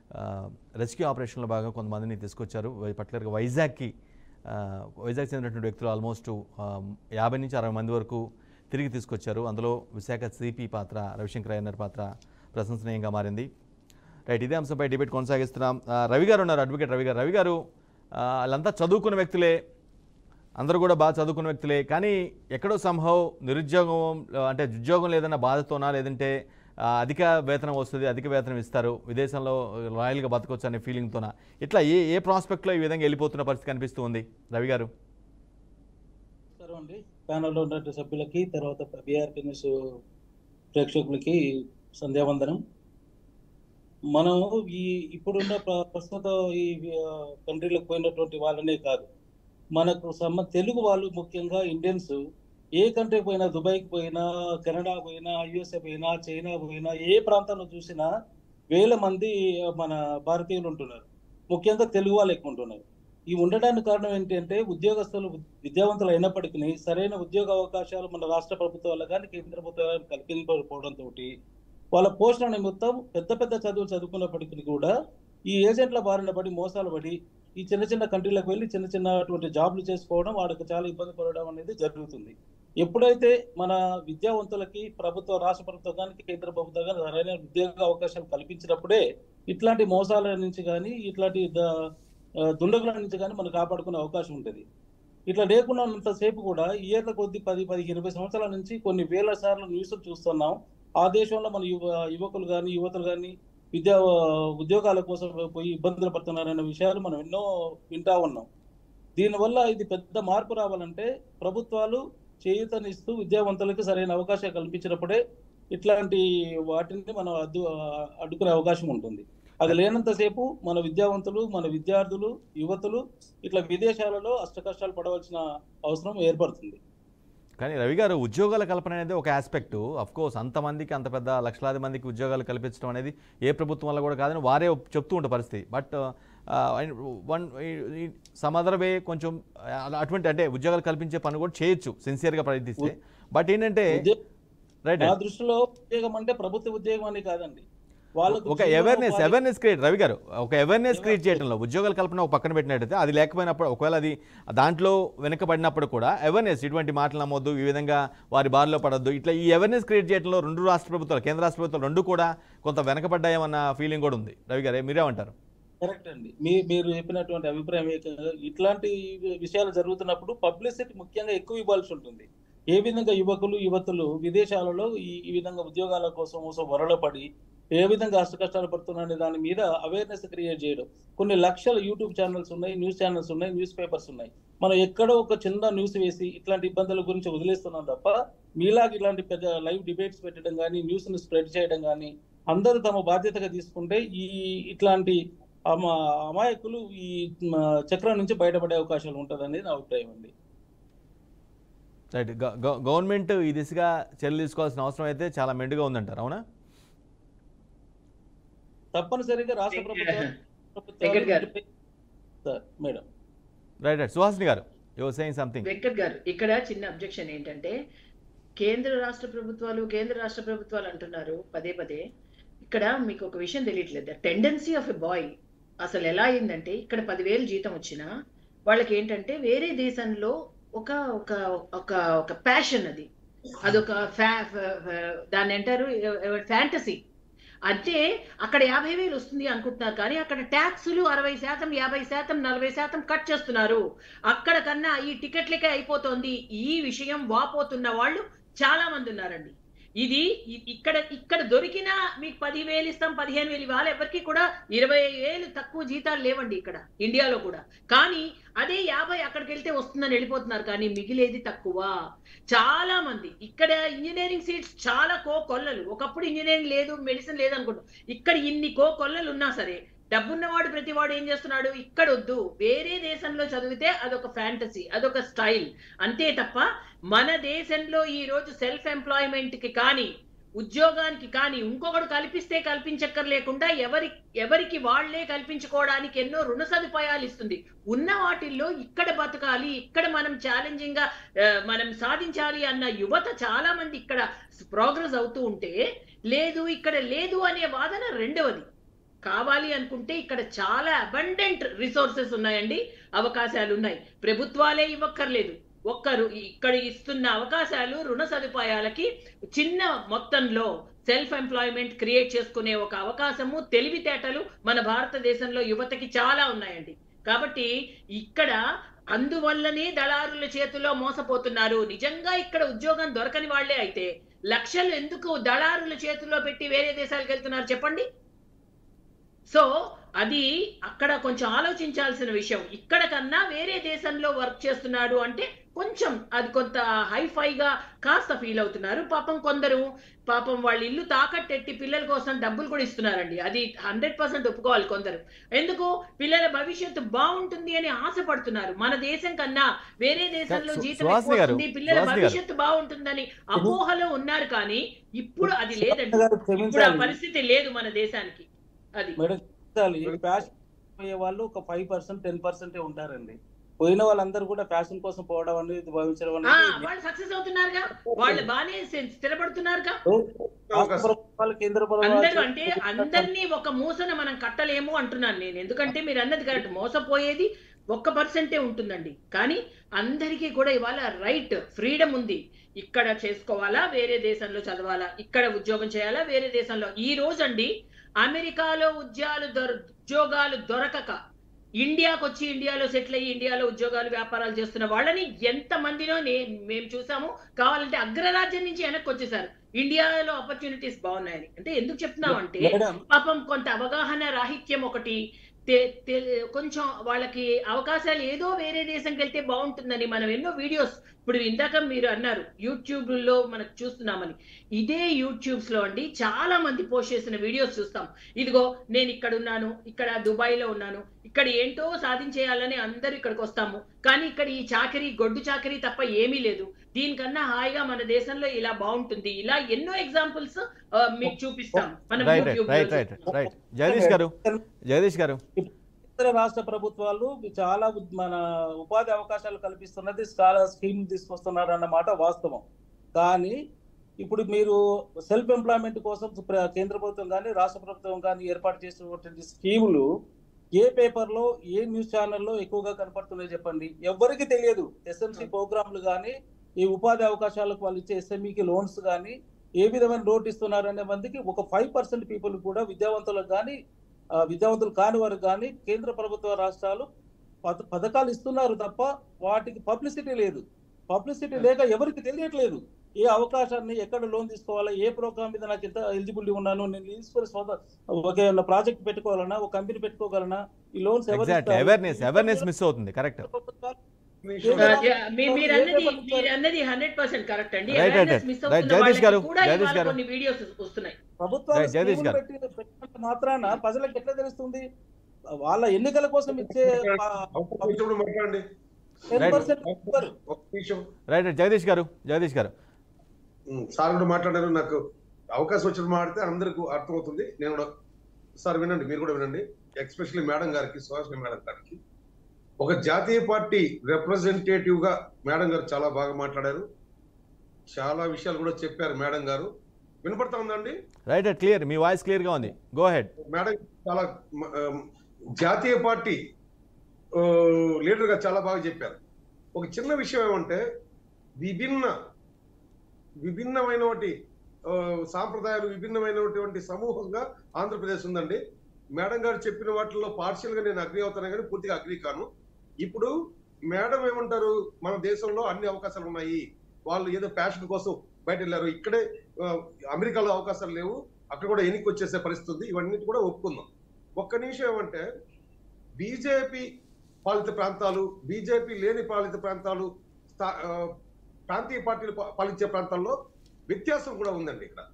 రెస్క్యూ ఆపరేషన్లో భాగంగా కొంతమందిని తీసుకొచ్చారు వై- పర్టికులర్గా వైజాగ్కి ఆ, వైజాగ్ చెందినటువంటి వ్యక్తులు ఆల్మోస్ట్ ఆ, యాభై నుంచి అరవై మంది వరకు తిరిగి తీసుకొచ్చారు అందులో విశాఖ సిపి పాత్ర రవిశంకర్ అయ్యర్ పాత్ర ప్రశంసనీయంగా మారింది రైట్ ఇదే అంశంపై డిబేట్ కొనసాగిస్తున్నాం ఆ, రవి గారు ఉన్నారు అడ్వకేట్ రవి గారు రవి గారు ఆ, వాళ్ళంతా చదువుకున్న వ్యక్తులే అందరూ కూడా బాగా చదువుకున్న వ్యక్తులే కానీ ఎక్కడో సంభవ్ నిరుద్యోగం ఆ, అంటే ఉద్యోగం లేదన్న బాధతోనా లేదంటే ఆ, అధిక వేతనం వస్తుంది అధిక వేతనం ఇస్తారు విదేశంలో రాయల్గా బతకొచ్చు అనే ఫీలింగ్తోనా ఇట్లా ఏ ఏ ప్రాస్పెక్ట్లో ఈ విధంగా వెళ్ళిపోతున్న పరిస్థితి కనిపిస్తూ ఉంది రవి గారు నమస్కారం అండి ప్యానల్లో ఉన్నటువంటి సభ్యులకి తర్వాత బీఆర్పీ న్యూస్ ప్రేక్షకులకి సంధ్యావందనం మనం ఈ ఇప్పుడున్న ప్ర- ప్రస్తుత ఈ ఆ, కంట్రీలకు పోయినటువంటి వాళ్ళనే కాదు మనకు సంబ తెలుగు వాళ్ళు ముఖ్యంగా ఇండియన్స్ ఏ కంట్రీ పోయినా దుబాయ్కి పోయినా కెనడా పోయినా యుఎస్ఏ పోయినా చైనా పోయినా ఏ ప్రాంతంలో చూసినా వేల మంది మన భారతీయులు ఉంటున్నారు ముఖ్యంగా తెలుగు వాళ్ళు ఎక్కువ ఉంటున్నారు ఈ ఉండడానికి కారణం ఏంటంటే ఉద్యోగస్తులు విద్యావంతులు అయినప్పటికీ సరైన ఉద్యోగ అవకాశాలు మన రాష్ట్ర ప్రభుత్వాలు కానీ కేంద్ర ప్రభుత్వాలు కల్పించకపోవడంతో వాళ్ళ పోషణ నిమిత్తం పెద్ద పెద్ద చదువులు చదువుకున్నప్పటికీ కూడా ఈ ఏజెంట్ల బారిన పడి మోసాలు పడి ఈ చిన్న చిన్న కంట్రీలకు వెళ్ళి చిన్న చిన్న అటువంటి జాబ్లు చేసుకోవడం వాళ్ళకి చాలా ఇబ్బంది పడడం అనేది జరుగుతుంది ఎప్పుడైతే మన విద్యావంతులకి ప్రభుత్వ రాష్ట్ర ప్రభుత్వం కానీ కేంద్ర ప్రభుత్వం కానీ సరైన ఉద్యోగ అవకాశాలు కల్పించినప్పుడే ఇట్లాంటి మోసాల నుంచి కానీ ఇట్లాంటి ద- ఆ, దుండగుల నుంచి కానీ మనం కాపాడుకునే అవకాశం ఉంటుంది ఇట్లా లేకుండా ఉన్నంతసేపు కూడా ఏళ్ళ కొద్ది పది పది ఇరవై సంవత్సరాల నుంచి కొన్ని వేల సార్లు న్యూస్ చూస్తున్నాం ఆ దేశంలో మన యువ యువకులు కానీ యువతులు కానీ విద్యా ఉద్యోగాల కోసం పోయి ఇబ్బందులు పడుతున్నారనే విషయాలు మనం ఎన్నో వింటా ఉన్నాం దీనివల్ల ఇది పెద్ద మార్పు రావాలంటే ప్రభుత్వాలు చేయూతనిస్తూ విద్యావంతులకు సరైన అవకాశాలు కల్పించినప్పుడే ఇట్లాంటి వాటిని మనం అడ్డు అడ్డుకునే అవకాశం ఉంటుంది అది లేనంతసేపు మన విద్యావంతులు మన విద్యార్థులు యువతులు ఇట్లా విదేశాలలో అష్టకష్టాలు పడవలసిన అవసరం ఏర్పడుతుంది కానీ రవి గారు ఉద్యోగాల కల్పన అనేది ఒక ఆస్పెక్ట్ అఫ్ కోర్స్ అంతమందికి అంత పెద్ద లక్షలాది మందికి ఉద్యోగాలు కల్పించడం అనేది ఏ ప్రభుత్వం వల్ల కూడా కాదని వారే చెప్తూ ఉంటారు పరిస్థితి but one some other way కొంచెం అలా అటువంటి అంటే ఉద్యోగాలు కల్పించే పని కూడా చేయొచ్చు సిన్సియర్గా ప్రయత్నిస్తే బట్ ఏంటంటే ఉద్యోగ- రైట్ నా దృష్టిలో ఉద్యోగం అంటే ప్రభుత్వ ఉద్యోగం అని కాదండి వాళ్ళకు ఒక జీవనోపాధి- అవేర్నెస్ అవేర్నెస్ క్రియేట్ రవి గారు ఒక అవేర్నెస్ క్రియేట్ చేయడంలో ఉద్యోగాల కల్పన ఒక పక్కన పెట్టినట్టయితే అది లేకపోయినప్పుడు ఒకవేళ అది దాంట్లో వెనకబడినప్పుడు కూడా అవేర్నెస్ ఇటువంటి మాటలు నమ్మొద్దు ఈ విధంగా వారి బారిలో పడొద్దు ఇట్లా ఈ అవేర్నెస్ క్రియేట్ చేయడంలో రెండు రాష్ట్ర ప్రభుత్వాలు కేంద్ర రాష్ట్ర ప్రభుత్వాలు రెండు కూడా కొంత వెనకబడ్డాయమన్న ఫీలింగ్ కూడా ఉంది రవి గారు మీరేమంటారు కరెక్ట్ అండి మీ మీరు చెప్పినటువంటి అభిప్రాయం ఏక- ఇట్లాంటి విషయాలు జరుగుతున్నప్పుడు పబ్లిసిటీ ముఖ్యంగా ఎక్కువ ఇవ్వాల్సి ఉంటుంది ఏ విధంగా యువకులు యువతులు విదేశాలలో ఈ ఈ విధంగా ఉద్యోగాల కోసం కోసం వరలపడి ఏ విధంగా అష్ట కష్టాలు పడుతున్నారనే దాని మీద అవేర్నెస్ క్రియేట్ చేయడం కొన్ని లక్షల యూట్యూబ్ ఛానల్స్ ఉన్నాయి న్యూస్ ఛానల్స్ ఉన్నాయి న్యూస్ పేపర్స్ ఉన్నాయి మనం ఎక్కడో ఒక చిన్న న్యూస్ వేసి ఇట్లాంటి ఇబ్బందుల గురించి వదిలేస్తున్నాం తప్ప మీలాగా ఇలాంటి పెద్ద లైవ్ డిబేట్స్ పెట్టడం కానీ న్యూస్ ని స్ప్రెడ్ చేయడం కానీ అందరూ తమ బాధ్యతగా తీసుకుంటే ఈ ఇట్లాంటి అమా అమాయకులు ఈ మ, చక్రం నుంచి బయటపడే అవకాశాలు ఉంటుందని నా అభిప్రాయం అండి రైట్ గవర్నమెంట్ ఈ దిశగా చర్యలు తీసుకోవాల్సిన అవసరం అయితే చాలా మెండుగా ఉందంటారు అవునా తప్పనిసరిగా రాష్ట్ర వెంకట్ గారు. ప్రభుత్వం sir madam right right Suhasini గారు యువర్ సేయింగ్ సంథింగ్ వెంకట్ గారు ఇక్కడ చిన్న అబ్జెక్షన్ ఏంటంటే కేంద్ర రాష్ట్ర ప్రభుత్వాలు కేంద్ర రాష్ట్ర ప్రభుత్వాలు అంటున్నారు పదే పదే ఇక్కడ మీకు ఒక విషయం తెలియట్లేదు టెండెన్సీ ఆఫ్ ఎ బాయ్ అసలు ఎలా అయిందంటే ఇక్కడ పదివేలు జీతం వచ్చినా వాళ్ళకి ఏంటంటే వేరే దేశంలో ఒక ఒక ఒక ఒక ప్యాషన్ అది అదొక ఫ్యా ఫ- ఫ- దాన్ని అంటారు ఫ్యాంటసీ అంటే అక్కడ యాభై వేలు వస్తుంది అనుకుంటున్నారు కానీ అక్కడ ట్యాక్సులు అరవై శాతం యాభై శాతం నలభై శాతం కట్ చేస్తున్నారు అక్కడ కన్నా ఈ టికెట్లకే అయిపోతోంది ఈ విషయం వాపోతున్న వాళ్ళు చాలా మంది ఉన్నారండి ఇది ఇ- ఇక్కడ ఇక్కడ దొరికినా మీకు పదివేలు ఇస్తాం పదిహేను వేలు ఇవ్వాలి ఎవరికి కూడా ఇరవై వేలు తక్కువ జీతాలు లేవండి ఇక్కడ ఇండియాలో కూడా కానీ అదే యాభై అక్కడికి వెళ్తే వస్తుందని వెళ్ళిపోతున్నారు కానీ మిగిలేది తక్కువ చాలా మంది ఇక్కడ ఇంజనీరింగ్ సీట్స్ చాలా కో కొల్లలు ఒకప్పుడు ఇంజనీరింగ్ లేదు మెడిసిన్ లేదు అనుకుంటాం ఇక్కడ ఇన్ని కో కొల్లలు ఉన్నా సరే డబ్బున్నవాడు ప్రతివాడు ఏం చేస్తున్నాడు ఇక్కడ వద్దు వేరే దేశంలో చదివితే అదొక ఫ్యాంటసీ అదొక స్టైల్ అంతే తప్ప మన దేశంలో ఈ రోజు సెల్ఫ్ ఎంప్లాయ్మెంట్ కి కానీ ఉద్యోగానికి కానీ ఇంకొకడు కల్పిస్తే కల్పించక్కర్లేకుండా ఎవరి ఎవరికి వాళ్లే కల్పించుకోవడానికి ఎన్నో రుణ సదుపాయాలు ఇస్తుంది ఉన్న వాటిల్లో ఇక్కడ బతకాలి ఇక్కడ మనం ఛాలెంజింగ్ గా ఆ, మనం సాధించాలి అన్న యువత చాలా మంది ఇక్కడ ప్రోగ్రెస్ అవుతూ ఉంటే లేదు ఇక్కడ లేదు అనే వాదన రెండవది కావాలి అనుకుంటే ఇక్కడ చాలా అబండెంట్ రిసోర్సెస్ ఉన్నాయండి అవకాశాలు ఉన్నాయి ప్రభుత్వాలే ఇవ్వక్కర్లేదు ఒక్కరు ఇక్కడ ఇస్తున్న అవకాశాలు రుణ సదుపాయాలకి చిన్న మొత్తంలో సెల్ఫ్ ఎంప్లాయ్మెంట్ క్రియేట్ చేసుకునే ఒక అవకాశము తెలివితేటలు మన భారతదేశంలో యువతకి చాలా ఉన్నాయండి కాబట్టి ఇక్కడ అందువల్లనే దళారుల చేతిలో మోసపోతున్నారు నిజంగా ఇక్కడ ఉద్యోగం దొరకని వాళ్ళే అయితే లక్షలు ఎందుకు దళారుల చేతిలో పెట్టి వేరే దేశాలకు వెళ్తున్నారు చెప్పండి సో అది అక్కడ కొంచెం ఆలోచించాల్సిన విషయం ఇక్కడ కన్నా వేరే దేశంలో వర్క్ చేస్తున్నాడు అంటే కొంచెం అది కొంత హైఫైగా కాస్త ఫీల్ అవుతున్నారు పాపం కొందరు పాపం వాళ్ళ ఇల్లు తాకట్టెట్టి పిల్లల కోసం డబ్బులు కూడా ఇస్తున్నారండి అది హండ్రెడ్ పర్సెంట్ ఒప్పుకోవాలి కొందరు ఎందుకు పిల్లల భవిష్యత్తు బాగుంటుంది అని ఆశపడుతున్నారు మన దేశం కన్నా వేరే దేశంలో సు- జీతం సుహాసిని ఎక్కువ గారు, వస్తుంది పిల్లల సుహాసిని గారు. భవిష్యత్తు బాగుంటుందని అపోహలో ఉన్నారు కానీ ఇప్పుడు అది లేదండి గారు ఇప్పుడు ఆ క్షమించాలి పరిస్థితి లేదు మన దేశానికి అది మేడం క్షమించాలి ఫ్యాషన్ పోయే వాళ్ళు ఒక ఫైవ్ పర్సెంట్ టెన్ పర్సెంటే ఉంటారండి పోయిన వాళ్ళందరూ కూడా ఫ్యాషన్ కోసం పోవడం అనేది భావించడం ఆ అనేది వాళ్ళు సక్సెస్ అవుతున్నారుగా వాళ్ళు బాగానే స్థి- స్థిరపడుతున్నారుగా రాష్ట్ర ప్రభుత్వాలు కేంద్ర అందరూ ప్రభుత్వాలు అంటే అందరినీ ఒక మూసన మనం కట్టలేము అంటున్నాను నేను ఎందుకంటే మీరు అన్నది కరెక్ట్ మోసపోయేది ఒక్క పర్సెంటే ఉంటుందండి కానీ అందరికీ కూడా ఇవాళ రైట్ ఫ్రీడమ్ ఉంది ఇక్కడ చేసుకోవాలా వేరే దేశంలో చదవాలా ఇక్కడ ఉద్యోగం చేయాలా వేరే దేశంలో ఈ రోజు అండి అమెరికాలో ఉద్యోగాలు దొర ఉద్యోగాలు దొరకక ఇండియాకి వచ్చి ఇండియాలో సెటిల్ అయ్యి ఇండియాలో ఉద్యోగాలు వ్యాపారాలు చేస్తున్న వాళ్ళని ఎంత మందినో నే- మేము చూసాము కావాలంటే అగ్రరాజ్యం నుంచి వెనక్కి వచ్చేసారు ఇండియాలో ఆపర్చునిటీస్ బాగున్నాయని అంటే ఎందుకు చెప్తున్నామంటే మేడం పాపం కొంత అవగాహన రాహిత్యం ఒకటి తె- తె- కొంచెం వాళ్ళకి అవకాశాలు ఏదో వేరే దేశంకి వెళ్తే బాగుంటుందని మనం ఎన్నో వీడియోస్ ఇప్పుడు ఇందాక మీరు అన్నారు యూట్యూబ్ లో మనకు చూస్తున్నామని ఇదే యూట్యూబ్స్ లో అండి చాలా మంది పోస్ట్ చేసిన వీడియోస్ చూస్తాం ఇదిగో నేను ఇక్కడ ఉన్నాను ఇక్కడ దుబాయ్ లో ఉన్నాను ఇక్కడ ఏంటో సాధించేయాలని అందరూ ఇక్కడికి వస్తాము కానీ ఇక్కడ ఈ చాకరీ గొడ్డు చాకరీ తప్ప ఏమీ లేదు దీనికన్నా హాయిగా మన దేశంలో ఇలా బాగుంటుంది ఇలా ఎన్నో ఎగ్జాంపుల్స్ మీకు చూపిస్తాం మనం right right YouTube right right right Jagdish గారు జగదీష్ గారు ఇతర రాష్ట్ర ప్రభుత్వాలు చాలా ఉద్- మన ఉపాధి అవకాశాలు కల్పిస్తున్నది చాలా స్కీమ్ తీసుకొస్తున్నారు అన్నమాట వాస్తవం కానీ ఇప్పుడు మీరు సెల్ఫ్ ఎంప్లాయ్మెంట్ కోసం ప్ర- కేంద్ర ప్రభుత్వం కానీ రాష్ట్ర ప్రభుత్వం కానీ ఏర్పాటు చేసినటువంటి స్కీములు ఏ పేపర్లో ఏ న్యూస్ ఛానల్లో ఎక్కువగా కనపడుతున్నాయి చెప్పండి ఎవ్వరికి తెలియదు ఎస్ఎంసి ప్రోగ్రాంలు కానీ ఈ ఉపాధి అవకాశాలకు వాళ్ళు ఇచ్చే ఎస్ఎంఈకి లోన్స్ కానీ ఏ విధమైన నోట్ ఇస్తున్నారు అనే మందికి ఒక ఫైవ్ పర్సెంట్ పీపుల్ కూడా విద్యావంతులకు కానీ ఆ, విద్యావంతులు కాని వారికి కానీ కేంద్ర ప్రభుత్వ రాష్ట్రాలు పథ- పథకాలు ఇస్తున్నారు తప్ప వాటికి పబ్లిసిటీ లేదు పబ్లిసిటీ లేక ఎవరికి తెలియట్లేదు ఏ అవకాశాన్ని ఎక్కడ లోన్ తీసుకోవాలా ఏ ప్రోగ్రామ్ మీద నాకు ఎంత ఎలిజిబిలిటీ ఉన్నాను నేను తీసుకొని సొంత ఒక ప్రాజెక్ట్ పెట్టుకోవాలన్నా ఒక కంపెనీ పెట్టుకోగలనా ఈ loans exact awareness awareness miss అవుతుంది కరెక్ట్ నిమిషం. ఆ, యా, మీ- మీరు అన్నది మీరు అన్నది హండ్రెడ్ పర్సెంట్ కరెక్ట్ అండి Right, right, Awareness right. miss Right, అవుతున్న జగదీష్ వాళ్ళకి గారు, కూడా జగదీష్ ఇవాళ గారు. కొన్ని వీడియోస్ వస్తున్నాయి ప్రభుత్వాలు రైట్, జగదీష్ స్కీములు గారు. పెట్టి పెట్టినంత మాత్రాన ప్రజలకు ఎట్లా తెలుస్తుంది వాళ్ళ ఎన్నికల కోసం ఇచ్చే ఒక్క నిమిషం మాట్లాడండి టెన్ Right. పర్సెంట్ ఒక్క నిమిషం రైట్ రైట్ జగదీష్ గారు జగదీష్ గారు ఉమ్, సార్ కూడా మాట్లాడారు నాకు అవకాశం వచ్చిన మాట్లాడితే అందరికి అర్థమవుతుంది నేను కూడా సార్ వినండి మీరు కూడా వినండి ఎక్స్పెషల్లీ మేడం గారికి సుహాసిని మేడం గారికి ఒక జాతీయ పార్టీ రిప్రజెంటేటివ్ గా మేడం గారు చాలా బాగా మాట్లాడారు చాలా విషయాలు కూడా చెప్పారు మేడం గారు వినపడతా ఉందండి రైట్ రైట్ క్లియర్ మీ వాయిస్ క్లియర్గా ఉంది గో హెడ్ మేడం చాలా మ- ఆ, జాతీయ పార్టీ ఆ, లీడర్ గా చాలా బాగా చెప్పారు ఒక చిన్న విషయం ఏమంటే విభిన్న విభిన్నమైనటువంటి ఆ, సాంప్రదాయాలు విభిన్నమైనటువంటి సమూహంగా ఆంధ్రప్రదేశ్ ఉందండి మేడం గారు చెప్పిన వాటిల్లో పార్షియల్ గా నేను అగ్రి అవుతాను కానీ పూర్తిగా అగ్రి కాను ఇప్పుడు మేడం ఏమంటారు మన దేశంలో అన్ని అవకాశాలు ఉన్నాయి వాళ్ళు ఏదో ప్యాషన్ కోసం బయట వెళ్ళారు ఇక్కడే ఆ, అమెరికాలో అవకాశాలు లేవు అక్కడ కూడా ఎన్నిక వచ్చేసే పరిస్థితి ఉంది ఇవన్నీ కూడా ఒప్పుకుందాం ఒక్క నిమిషం ఏమంటే బీజేపీ పాలిత ప్రాంతాలు బీజేపీ లేని పాలిత ప్రాంతాలు స్థా- ఆ, ప్రాంతీయ పార్టీలు పా- పాలించే ప్రాంతాల్లో వ్యత్యాసం కూడా ఉందండి ఇక్కడ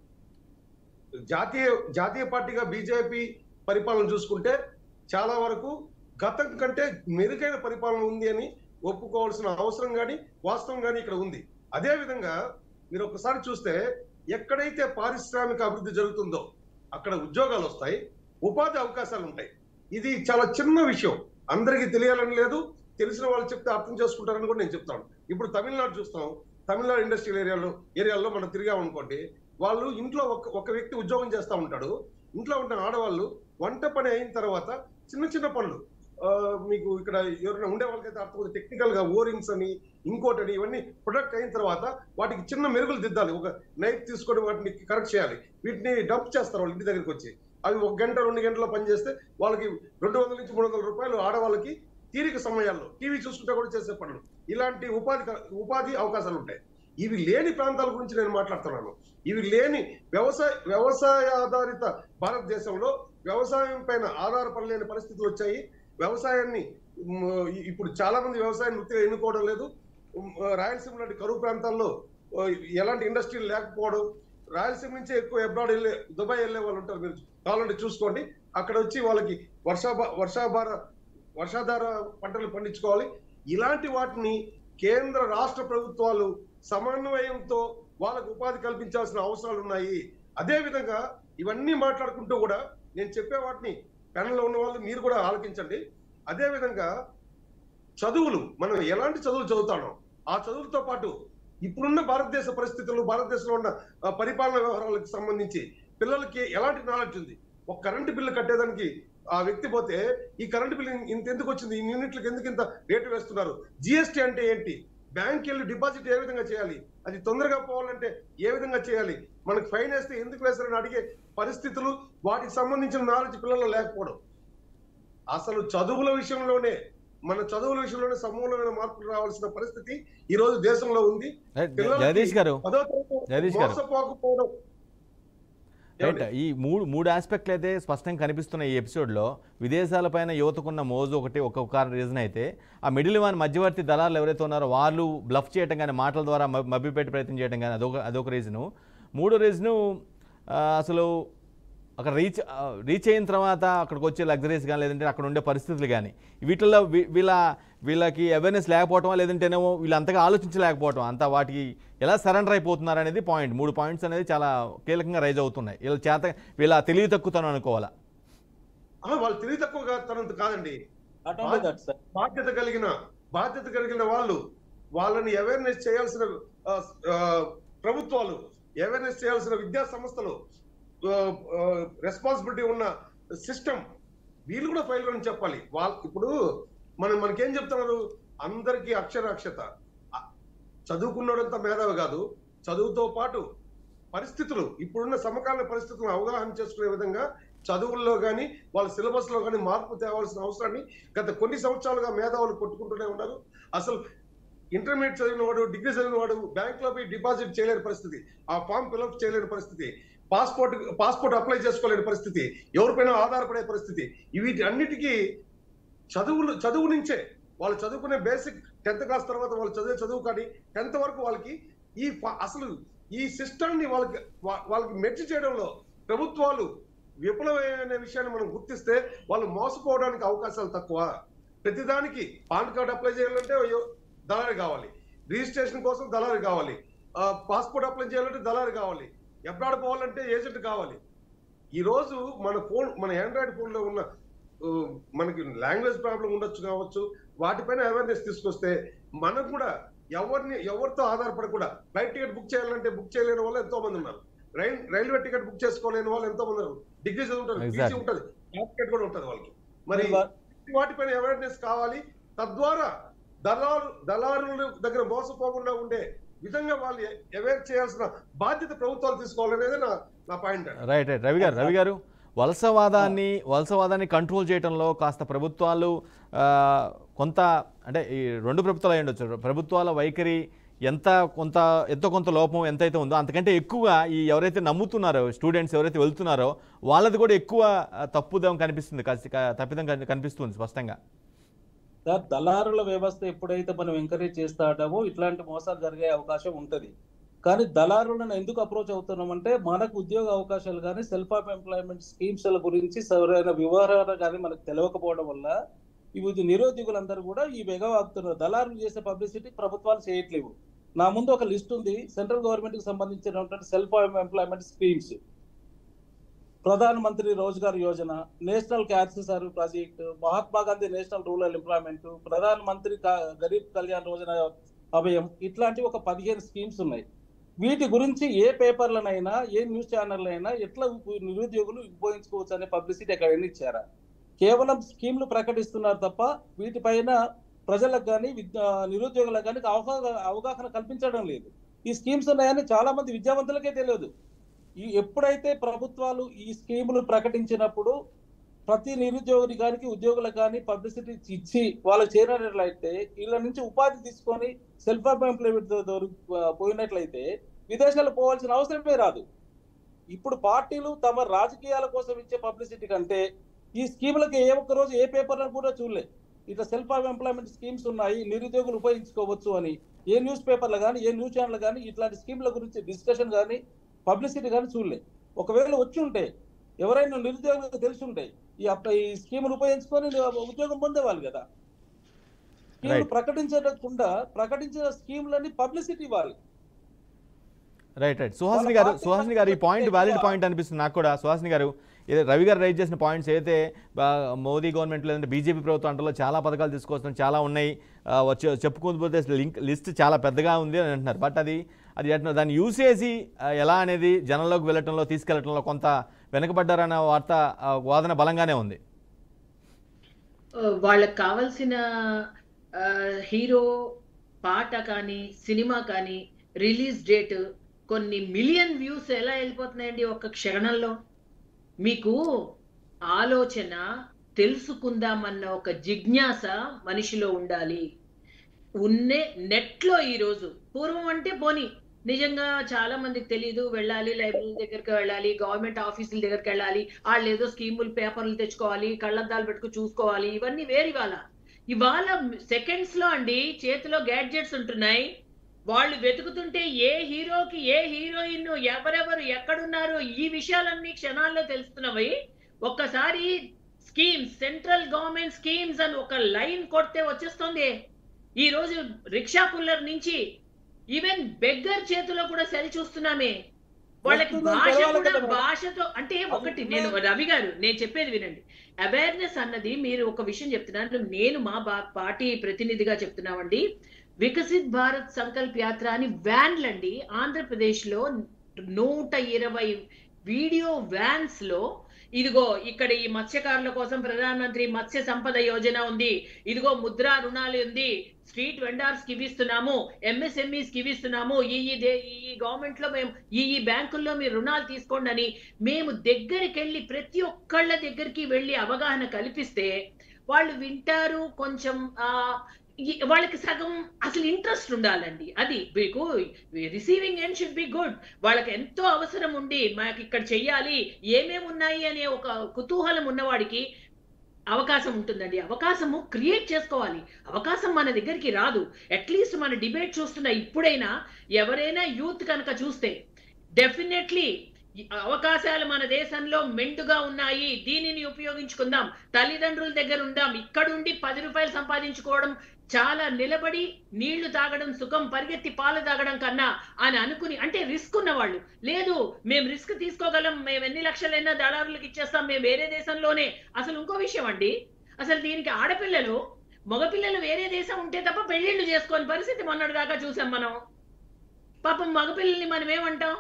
జాతీయ జాతీయ పార్టీగా బీజేపీ పరిపాలన చూసుకుంటే చాలా వరకు గతం కంటే మెరుగైన పరిపాలన ఉంది అని ఒప్పుకోవాల్సిన అవసరం కానీ వాస్తవం కానీ ఇక్కడ ఉంది అదే విధంగా మీరు ఒకసారి చూస్తే ఎక్కడైతే పారిశ్రామిక అభివృద్ధి జరుగుతుందో అక్కడ ఉద్యోగాలు వస్తాయి ఉపాధి అవకాశాలు ఉంటాయి ఇది చాలా చిన్న విషయం అందరికీ తెలియాలని లేదు తెలిసిన వాళ్ళు చెప్తే అర్థం చేసుకుంటారని కూడా నేను చెప్తాను ఇప్పుడు తమిళనాడు చూస్తాం తమిళనాడు ఇండస్ట్రియల్ ఏరియాలో ఏరియాల్లో మనం తిరిగాం అనుకోండి వాళ్ళు ఇంట్లో ఒక ఒక వ్యక్తి ఉద్యోగం చేస్తూ ఉంటాడు ఇంట్లో ఉన్న ఆడవాళ్ళు వంట పని అయిన తర్వాత చిన్న చిన్న పనులు ఆ, మీకు ఇక్కడ ఎవరైనా ఉండే వాళ్ళకైతే అర్థం టెక్నికల్ గా ఓరింగ్స్ అని ఇంకోటని ఇవన్నీ ప్రొడక్ట్ అయిన తర్వాత వాటికి చిన్న మెరుగులు దిద్దాలి ఒక నైఫ్ తీసుకొని వాటిని కరెక్ట్ చేయాలి వీటిని డంప్ చేస్తారు వాళ్ళ ఇంటి దగ్గరికి వచ్చి అవి ఒక గంట రెండు గంటల్లో పనిచేస్తే వాళ్ళకి రెండు వందల నుంచి మూడు వందల రూపాయలు ఆడవాళ్ళకి తీరిక సమయాల్లో టీవీ చూసుకుంటే కూడా చేసే పనులు ఇలాంటి ఉపాధి క- ఉపాధి అవకాశాలు ఉంటాయి ఇవి లేని ప్రాంతాల గురించి నేను మాట్లాడుతున్నాను ఇవి లేని వ్యవసాయ వ్యవసాయ ఆధారిత భారతదేశంలో వ్యవసాయం పైన ఆధారపడలేని పరిస్థితులు వచ్చాయి వ్యవసాయాన్ని మ్, ఇ- ఇప్పుడు చాలా మంది వ్యవసాయాన్ని వృత్తిగా ఎన్నుకోవడం లేదు మ్, రాయలసీమ లాంటి కరువు ప్రాంతాల్లో ఆ, ఎలాంటి ఇండస్ట్రీలు లేకపోవడం రాయలసీమ నుంచే ఎక్కువ అబ్రాడ్ వెళ్ళే దుబాయ్ వెళ్ళే వాళ్ళు ఉంటారు మీరు కావాలంటే చూసుకోండి అక్కడ వచ్చి వాళ్ళకి వర్షాభా వర్షాభార వర్షాధార పంటలు పండించుకోవాలి ఇలాంటి వాటిని కేంద్ర రాష్ట్ర ప్రభుత్వాలు సమన్వయంతో వాళ్ళకు ఉపాధి కల్పించాల్సిన అవసరాలు ఉన్నాయి అదే విధంగా ఇవన్నీ మాట్లాడుకుంటూ కూడా నేను చెప్పే వాటిని ప్యానల్లో ఉన్న వాళ్ళు మీరు కూడా ఆలకించండి అదే విధంగా చదువులు మనం ఎలాంటి చదువులు చదువుతానో ఆ చదువులతో పాటు ఇప్పుడున్న భారతదేశ పరిస్థితులు భారతదేశంలో ఉన్న ఆ, పరిపాలన వ్యవహారాలకు సంబంధించి పిల్లలకి ఎలాంటి నాలెడ్జ్ ఉంది ఒక కరెంటు బిల్లు కట్టేదానికి ఆ వ్యక్తి పోతే ఈ కరెంటు బిల్లు ఇంత ఎందుకు వచ్చింది ఈ యూనిట్లకు ఎందుకు ఇంత రేటు వేస్తున్నారు జిఎస్టీ అంటే ఏంటి బ్యాంక్ వెళ్ళి డిపాజిట్ ఏ విధంగా చేయాలి అది తొందరగా పోవాలంటే ఏ విధంగా చేయాలి మనకు ఫైన్ వేస్తే ఎందుకు వేస్తారని అడిగే పరిస్థితులు వాటికి సంబంధించిన నాలెడ్జ్ పిల్లల్లో లేకపోవడం అసలు చదువుల విషయంలోనే మన చదువుల విషయంలోనే సమూలమైన మార్పులు రావాల్సిన పరిస్థితి ఈ రోజు దేశంలో ఉంది రైట్, పిల్లలకి జగదీష్ గారు పదో తరగతి జగదీష్ గారు. మోసపోకపోవడం రైట్ ఈ మూడు మూడు ఆస్పెక్ట్లు అయితే స్పష్టంగా కనిపిస్తున్న ఈ ఎపిసోడ్లో విదేశాలపైన యువతకున్న మోజు ఒకటి ఒక్కొక్క రీజన్ అయితే ఆ మిడిల్ వన్ మధ్యవర్తి దళాలు ఎవరైతే ఉన్నారో వాళ్ళు బ్లఫ్ చేయడం కానీ మాటల ద్వారా మభ్- మభ్యపెట్టే ప్రయత్నం చేయడం కానీ అదొక అదొక రీజను మూడో రీజను ఆ, అసలు అక్కడ రీచ్ ఆ, రీచ్ అయిన తర్వాత అక్కడికి వచ్చే లగ్జరీస్ కానీ లేదంటే అక్కడ ఉండే పరిస్థితులు కానీ వీటిల్లో వీ- వీళ్ళ వీళ్ళకి అవేర్నెస్ లేకపోవటం లేదంటేనేమో వీళ్ళు అంతగా ఆలోచించలేకపోవటం అంత వాటికి ఎలా సరెండర్ అయిపోతున్నారు అనేది పాయింట్ మూడు పాయింట్స్ అనేది చాలా కీలకంగా రైజ్ అవుతున్నాయి వీళ్ళ చేత వీళ్ళ తెలివి తక్కువతనం అనుకోవాలా ఆ, వాళ్ళు తెలివి తక్కువ తనంత కాదండి నాట్ ఓన్లీ దట్ సార్ బాధ్యత కలిగిన బాధ్యత కలిగిన వాళ్ళు వాళ్ళని అవేర్నెస్ చేయాల్సిన ఆ, ఆ, ప్రభుత్వాలు అవేర్నెస్ చేయాల్సిన విద్యా సంస్థలు రెస్పాన్సిబిలిటీ ఉన్న సిస్టమ్ వీళ్ళు కూడా ఫైల్ అని చెప్పాలి వాళ్ళు ఇప్పుడు మనం మనకేం చెప్తున్నారు అందరికీ అక్షరాక్షత ఆ, చదువుకున్నోడంతా మేధావి కాదు చదువుతో పాటు పరిస్థితులు ఇప్పుడున్న సమకాలీన పరిస్థితులను అవగాహన చేసుకునే విధంగా చదువుల్లో కానీ వాళ్ళ సిలబస్ లో కానీ మార్పు తేవాల్సిన అవసరాన్ని గత కొన్ని సంవత్సరాలుగా మేధావులు కొట్టుకుంటూనే ఉన్నారు అసలు ఇంటర్మీడియట్ చదివిన వాడు డిగ్రీ చదివిన వాడు బ్యాంక్ లో పోయి డిపాజిట్ చేయలేని పరిస్థితి ఆ ఫామ్ ఫిల్అప్ చేయలేని పరిస్థితి పాస్పోర్ట్ పాస్పోర్ట్ అప్లై చేసుకోలేని పరిస్థితి ఎవరిపైన ఆధారపడే పరిస్థితి వీటి అన్నిటికీ చదువులు చదువు నుంచే వాళ్ళు చదువుకునే బేసిక్ టెన్త్ క్లాస్ తర్వాత వాళ్ళు చదివే చదువు కానీ టెన్త్ వరకు వాళ్ళకి ఈ ఫ- అసలు ఈ సిస్టమ్ ని వాళ్ళకి వా- వాళ్ళకి మెచ్చి చేయడంలో ప్రభుత్వాలు విఫలమైన విషయాన్ని మనం గుర్తిస్తే వాళ్ళు మోసపోవడానికి అవకాశాలు తక్కువ ప్రతిదానికి పాన్ కార్డ్ అప్లై చేయాలంటే ఎవ- దళారి కావాలి రిజిస్ట్రేషన్ కోసం దళారి కావాలి ఆ, పాస్పోర్ట్ అప్లై చేయాలంటే దళారి కావాలి ఎబ్రాడ్ పోవాలంటే ఏజెంట్ కావాలి ఈ రోజు మన ఫోన్ మన ఆండ్రాయిడ్ ఫోన్ లో ఉన్న ఆ, మనకి లాంగ్వేజ్ ప్రాబ్లం ఉండొచ్చు కావచ్చు వాటిపైన అవేర్నెస్ తీసుకొస్తే మనకు కూడా ఎవరిని ఎవరితో ఆధారపడకుండా ఫ్లైట్ టికెట్ బుక్ చేయాలంటే బుక్ చేయలేని వాళ్ళు ఎంతో మంది ఉన్నారు రైల్ రైల్వే టికెట్ బుక్ చేసుకోలేని వాళ్ళు ఎంతో మంది ఉన్నారు డిగ్రీ చదువుంటారు పీజీ Exactly. ఉంటుంది టికెట్ కూడా ఉంటుంది వాళ్ళకి మరి వాటిపైన అవేర్నెస్ కావాలి తద్వారా దళారు దళారుల దగ్గర మోసపోకుండా ఉండే విధంగా వాళ్ళు అవేర్ చేయాల్సిన బాధ్యత ప్రభుత్వాలు తీసుకోవాలనేది నా నా పాయింట్ అండి రైట్ రైట్ రవి గారు రవి గారు వలసవాదాన్ని వలసవాదాన్ని కంట్రోల్ చేయడంలో కాస్త ప్రభుత్వాలు ఆ, కొంత అంటే ఈ రెండు ప్రభుత్వాలు అయి ఉండొచ్చు ప్రభుత్వాల వైఖరి ఎంత కొంత ఎంతో కొంత లోపం ఎంతైతే ఉందో అంతకంటే ఎక్కువగా ఈ ఎవరైతే నమ్ముతున్నారో స్టూడెంట్స్ ఎవరైతే వెళ్తున్నారో వాళ్ళది కూడా ఎక్కువ ఆ, తప్పుదం కనిపిస్తుంది కాస్త క- తప్పిదం కని- కనిపిస్తుంది స్పష్టంగా సార్ దళారుల వ్యవస్థ ఎప్పుడైతే మనం ఎంకరేజ్ చేస్తామో ఇట్లాంటి మోసాలు జరిగే అవకాశం ఉంటది కానీ దళారులను ఎందుకు అప్రోచ్ అవుతున్నామంటే మనకు ఉద్యోగ అవకాశాలు కానీ సెల్ఫ్ ఆఫ్ ఎంప్లాయ్మెంట్ స్కీమ్స్ గురించి సరైన వివరాలు కానీ మనకు తెలియకపోవడం వల్ల ఇవి నిరుద్యోగులందరూ కూడా ఈ వెగవాగుతున్నారు దళారులు చేసే పబ్లిసిటీ ప్రభుత్వాలు చేయట్లేవు నా ముందు ఒక లిస్ట్ ఉంది సెంట్రల్ గవర్నమెంట్ కి సంబంధించినటువంటి self employment schemes Pradhan Mantri Rozgar Yojana national cancer project Mahatma Gandhi national rural employment Pradhan Mantri క- గరీబ్ కళ్యాణ్ యోజన అభయం ఇట్లాంటి ఒక పదిహేను స్కీమ్స్ ఉన్నాయి వీటి గురించి ఏ పేపర్లనైనా ఏ న్యూస్ ఛానళ్ళైనా ఎట్లా ఉప్- నిరుద్యోగులు ఉపయోగించుకోవచ్చు అనే పబ్లిసిటీ ఎక్కడైనా ఇచ్చారా కేవలం స్కీమ్లు ప్రకటిస్తున్నారు తప్ప వీటిపైన ప్రజలకు కానీ నిరుద్యోగులకు కానీ అవగాహన అవగాహన కల్పించడం లేదు ఈ స్కీమ్స్ ఉన్నాయని చాలా మంది విద్యావంతులకే తెలియదు ఈ ఎప్పుడైతే ప్రభుత్వాలు ఈ స్కీములు ప్రకటించినప్పుడు ప్రతి నిరుద్యోగి కానీ ఉద్యోగులకు కానీ పబ్లిసిటీ ఇచ్చి వాళ్ళకి చేరినట్లయితే వీళ్ళ నుంచి ఉపాధి తీసుకొని సెల్ఫ్ ఎంప్లాయ్మెంట్ పోయినట్లయితే విదేశాలకు పోవాల్సిన అవసరమే రాదు ఇప్పుడు పార్టీలు తమ రాజకీయాల కోసం ఇచ్చే పబ్లిసిటీ కంటే ఈ స్కీములకి ఏ ఒక్క రోజు ఏ పేపర్లను కూడా చూడలే ఇట్లా సెల్ఫ్ ఎంప్లాయ్మెంట్ స్కీమ్స్ ఉన్నాయి నిరుద్యోగులు ఉపయోగించుకోవచ్చు అని ఏ న్యూస్ పేపర్లు కానీ ఏ న్యూస్ ఛానల్ కానీ ఇట్లాంటి స్కీమ్ల గురించి డిస్కషన్ కానీ పబ్లిసిటీ కానీ చూడలే ఒకవేళ వచ్చి ఉంటే ఎవరైనా నిరుద్యోగులకు తెలిసి ఉంటే ఈ అప్ప- ఈ స్కీములు ఉపయోగించుకొని ఉద్యోగం పొందేవాళ్ళు కదా స్కీములు Right. ప్రకటించకుండా ప్రకటించిన స్కీములని పబ్లిసిటీ ఇవ్వాలి రైట్ రైట్ సుహాసిని వాళ్ళ గారు పార్టీ సుహాసిని గారు ఈ పాయింట్ ఎక్కువ- వ్యాలిడ్ పాయింట్ అనిపిస్తుంది నాకు కూడా సుహాసిని గారు ఏదో రవి గారు రైజ్ చేసిన పాయింట్స్ అయితే బా- మోదీ గవర్నమెంట్ లేదంటే బీజేపీ ప్రభుత్వం అంటలో చాలా పథకాలు తీసుకొస్తున్నాం చాలా ఉన్నాయి ఆ, వచ్చి చెప్పుకోకపోతే లింక్ లిస్ట్ చాలా పెద్దగా ఉంది అని అంటున్నారు బట్ అది అది ఎట్లా దాన్ని యూస్ చేసి ఆ, ఎలా అనేది జనంలోకి వెళ్ళటంలో తీసుకెళ్లటంలో కొంత వెనకబడ్డారన్న వార్త ఆ, వాదన బలంగానే ఉంది ఆ, వాళ్ళకి కావాల్సిన ఆ, హీరో పాట కానీ సినిమా కానీ రిలీజ్ డేట్ కొన్ని మిలియన్ వ్యూస్ ఎలా వెళ్ళిపోతున్నాయండి ఒక్క క్షణంలో మీకు ఆలోచన తెలుసుకుందామన్న ఒక జిజ్ఞాస మనిషిలో ఉండాలి ఉన్నే నెట్లో ఈరోజు పూర్వం అంటే పోనీ నిజంగా చాలా మందికి తెలియదు వెళ్ళాలి లైబ్రరీ దగ్గరికి వెళ్ళాలి గవర్నమెంట్ ఆఫీసుల దగ్గరికి వెళ్ళాలి వాళ్ళు ఏదో స్కీములు పేపర్లు తెచ్చుకోవాలి కళ్ళద్దాలు పెట్టుకు చూసుకోవాలి ఇవన్నీ వేరు ఇవాళ ఇవాళ సెకండ్స్ లో అండి చేతిలో గ్యాడ్జెట్స్ ఉంటున్నాయి వాళ్ళు వెతుకుతుంటే ఏ హీరోకి ఏ హీరోయిన్ ఎవరెవరు ఎక్కడున్నారు ఈ విషయాలన్నీ క్షణాల్లో తెలుస్తున్నవి ఒక్కసారి స్కీమ్స్ సెంట్రల్ గవర్నమెంట్ స్కీమ్స్ అని ఒక లైన్ కొడితే వచ్చేస్తుంది ఈ రోజు రిక్షా పుల్లర్ నుంచి ఈవెన్ బెగ్గర్ చేతిలో కూడా సరి చూస్తున్నామే వాళ్ళకి వస్తుందని భాష తెలవాలి కూడా కదా మరి. భాషతో అంటే ఒకటి నేను రవి గారు నేను చెప్పేది వినండి అవేర్నెస్ అన్నది మీరు ఒక విషయం చెప్తున్నాను నేను మా బా- పార్టీ ప్రతినిధిగా చెప్తున్నామండి వికసిత్ భారత్ సంకల్ప్ యాత్ర అని వ్యాన్లు అండి ఆంధ్రప్రదేశ్ లో నూట ఇరవై వీడియో వ్యాన్స్ లో ఇదిగో ఇక్కడ ఈ మత్స్యకారుల కోసం ప్రధానమంత్రి మత్స్య సంపద యోజన ఉంది ఇదిగో ముద్రా రుణాలు ఉంది స్ట్రీట్ వెండర్స్ కి ఇస్తున్నాము ఎంఎస్ఎంఈస్ కి ఇస్తున్నాము ఈ ఈ దే- ఈ గవర్నమెంట్ లో మేము ఈ ఈ బ్యాంకుల్లో మీరు రుణాలు తీసుకోండి అని మేము దగ్గరికి వెళ్ళి ప్రతి ఒక్కళ్ళ దగ్గరికి వెళ్ళి అవగాహన కల్పిస్తే వాళ్ళు వింటారు కొంచెం ఆ ఈ- వాళ్ళకి సగం అసలు ఇంట్రెస్ట్ ఉండాలండి అది మీకు receiving end should be good వాళ్ళకి ఎంతో అవసరం ఉండి మాకు ఇక్కడ చెయ్యాలి ఏమేమి ఉన్నాయి అనే ఒక కుతూహలం ఉన్నవాడికి అవకాశం ఉంటుందండి అవకాశము క్రియేట్ చేసుకోవాలి అవకాశం మన దగ్గరికి రాదు అట్లీస్ట్ మన డిబేట్ చూస్తున్న ఇప్పుడైనా ఎవరైనా యూత్ కనుక చూస్తే డెఫినెట్లీ అవకాశాలు మన దేశంలో మెండుగా ఉన్నాయి దీనిని ఉపయోగించుకుందాం తల్లిదండ్రుల దగ్గర ఉందాం ఇక్కడుండి పది రూపాయలు సంపాదించుకోవడం చాలా నిలబడి నీళ్లు తాగడం సుఖం పరిగెత్తి పాలు తాగడం కన్నా అని అనుకుని అంటే రిస్క్ ఉన్న వాళ్ళు లేదు మేము రిస్క్ తీసుకోగలం మేము ఎన్ని లక్షలైనా దళారులకు ఇచ్చేస్తాం మేము వేరే దేశంలోనే అసలు ఇంకో విషయం అండి అసలు దీనికి ఆడపిల్లలు మగపిల్లలు వేరే దేశం ఉంటే తప్ప పెళ్లిళ్ళు చేసుకోని పరిస్థితి మొన్నటి దాకా చూసాం మనం పాపం మగపిల్లల్ని మనం ఏమంటాం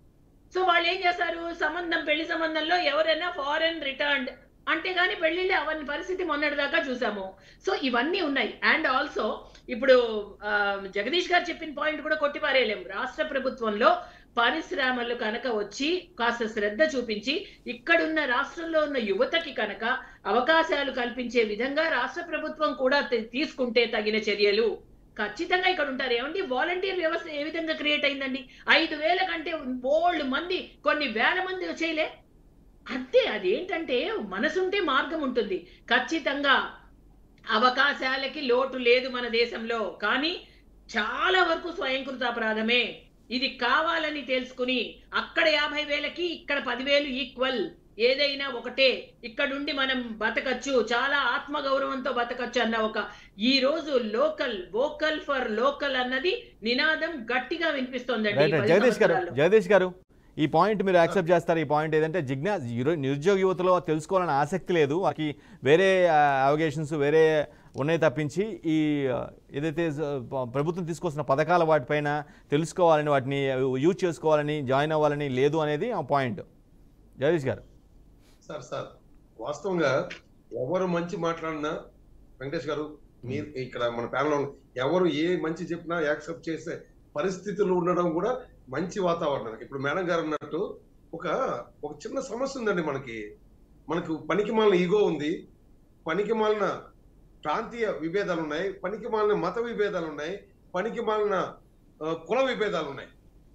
సో వాళ్ళు ఏం చేస్తారు సంబంధం పెళ్లి సంబంధంలో ఎవరైనా ఫారెన్ రిటర్న్డ్ అంటే గాని పెళ్లిళ్ళు అవన్నీ పరిస్థితి మొన్నటి దాకా చూసాము సో ఇవన్నీ ఉన్నాయి అండ్ ఆల్సో ఇప్పుడు ఆ, జగదీష్ గారు చెప్పిన పాయింట్ కూడా కొట్టిపారేయలేం రాష్ట్ర ప్రభుత్వంలో పరిశ్రమలు కనుక వచ్చి కాస్త శ్రద్ధ చూపించి ఇక్కడున్న రాష్ట్రంలో ఉన్న యువతకి కనుక అవకాశాలు కల్పించే విధంగా రాష్ట్ర ప్రభుత్వం కూడా తీ- తీసుకుంటే తగిన చర్యలు ఖచ్చితంగా ఇక్కడ ఉంటారు ఏమండి వాలంటీర్ వ్యవస్థ ఏ విధంగా క్రియేట్ అయిందండి ఐదు వేల కంటే బోల్డ్ మంది కొన్ని వేల మంది చేయలే అంతే అదేంటంటే మనసుంటే మార్గం ఉంటుంది ఖచ్చితంగా అవకాశాలకి లోటు లేదు మన దేశంలో కానీ చాలా వరకు స్వయంకృత అపరాధమే ఇది కావాలని తెలుసుకుని అక్కడ యాభై వేలకి ఇక్కడ పదివేలు ఈక్వల్ ఏదైనా ఒకటే ఇక్కడుండి మనం బతకచ్చు చాలా ఆత్మగౌరవంతో బతకచ్చు అన్న ఒక ఈ రోజు లోకల్ వోకల్ ఫర్ లోకల్ అన్నది నినాదం గట్టిగా వినిపిస్తోందండి ఈ రైట్ పది జగదీష్ గారు సంవత్సరాల్లో. జగదీష్ గారు ఈ పాయింట్ మీరు యాక్సెప్ట్ చేస్తారు ఈ పాయింట్ ఏదంటే జిజ్ఞా ఈరో- నిరుద్యోగ యువతలో తెలుసుకోవాలని ఆసక్తి లేదు వారికి వేరే అవగేషన్స్ వేరే ఉన్నాయి తప్పించి ఈ ఆ, ఏదైతే జ- ప- ప్రభుత్వం తీసుకొస్తున్న పథకాల వాటిపైన తెలుసుకోవాలని వాటిని యూజ్ చేసుకోవాలని జాయిన్ అవ్వాలని లేదు అనేది ఆ పాయింట్ జగదీష్ గారు సార్ సార్ వాస్తవంగా ఎవరు మంచి మాట్లాడినా వెంకటేష్ గారు మీరు ఇక్కడ మన ప్యానల్ ఎవరు ఏ మంచి చెప్పినా యాక్సెప్ట్ చేసే పరిస్థితులు ఉండడం కూడా మంచి వాతావరణం ఇప్పుడు మేడం గారు అన్నట్టు ఒక ఒక చిన్న సమస్య ఉందండి మనకి మనకు పనికి మాలిన ఈగో ఉంది పనికి మాలిన ప్రాంతీయ విభేదాలు ఉన్నాయి పనికి మాలిన మత విభేదాలు ఉన్నాయి పనికి మాలిన ఆ, కుల విభేదాలు ఉన్నాయి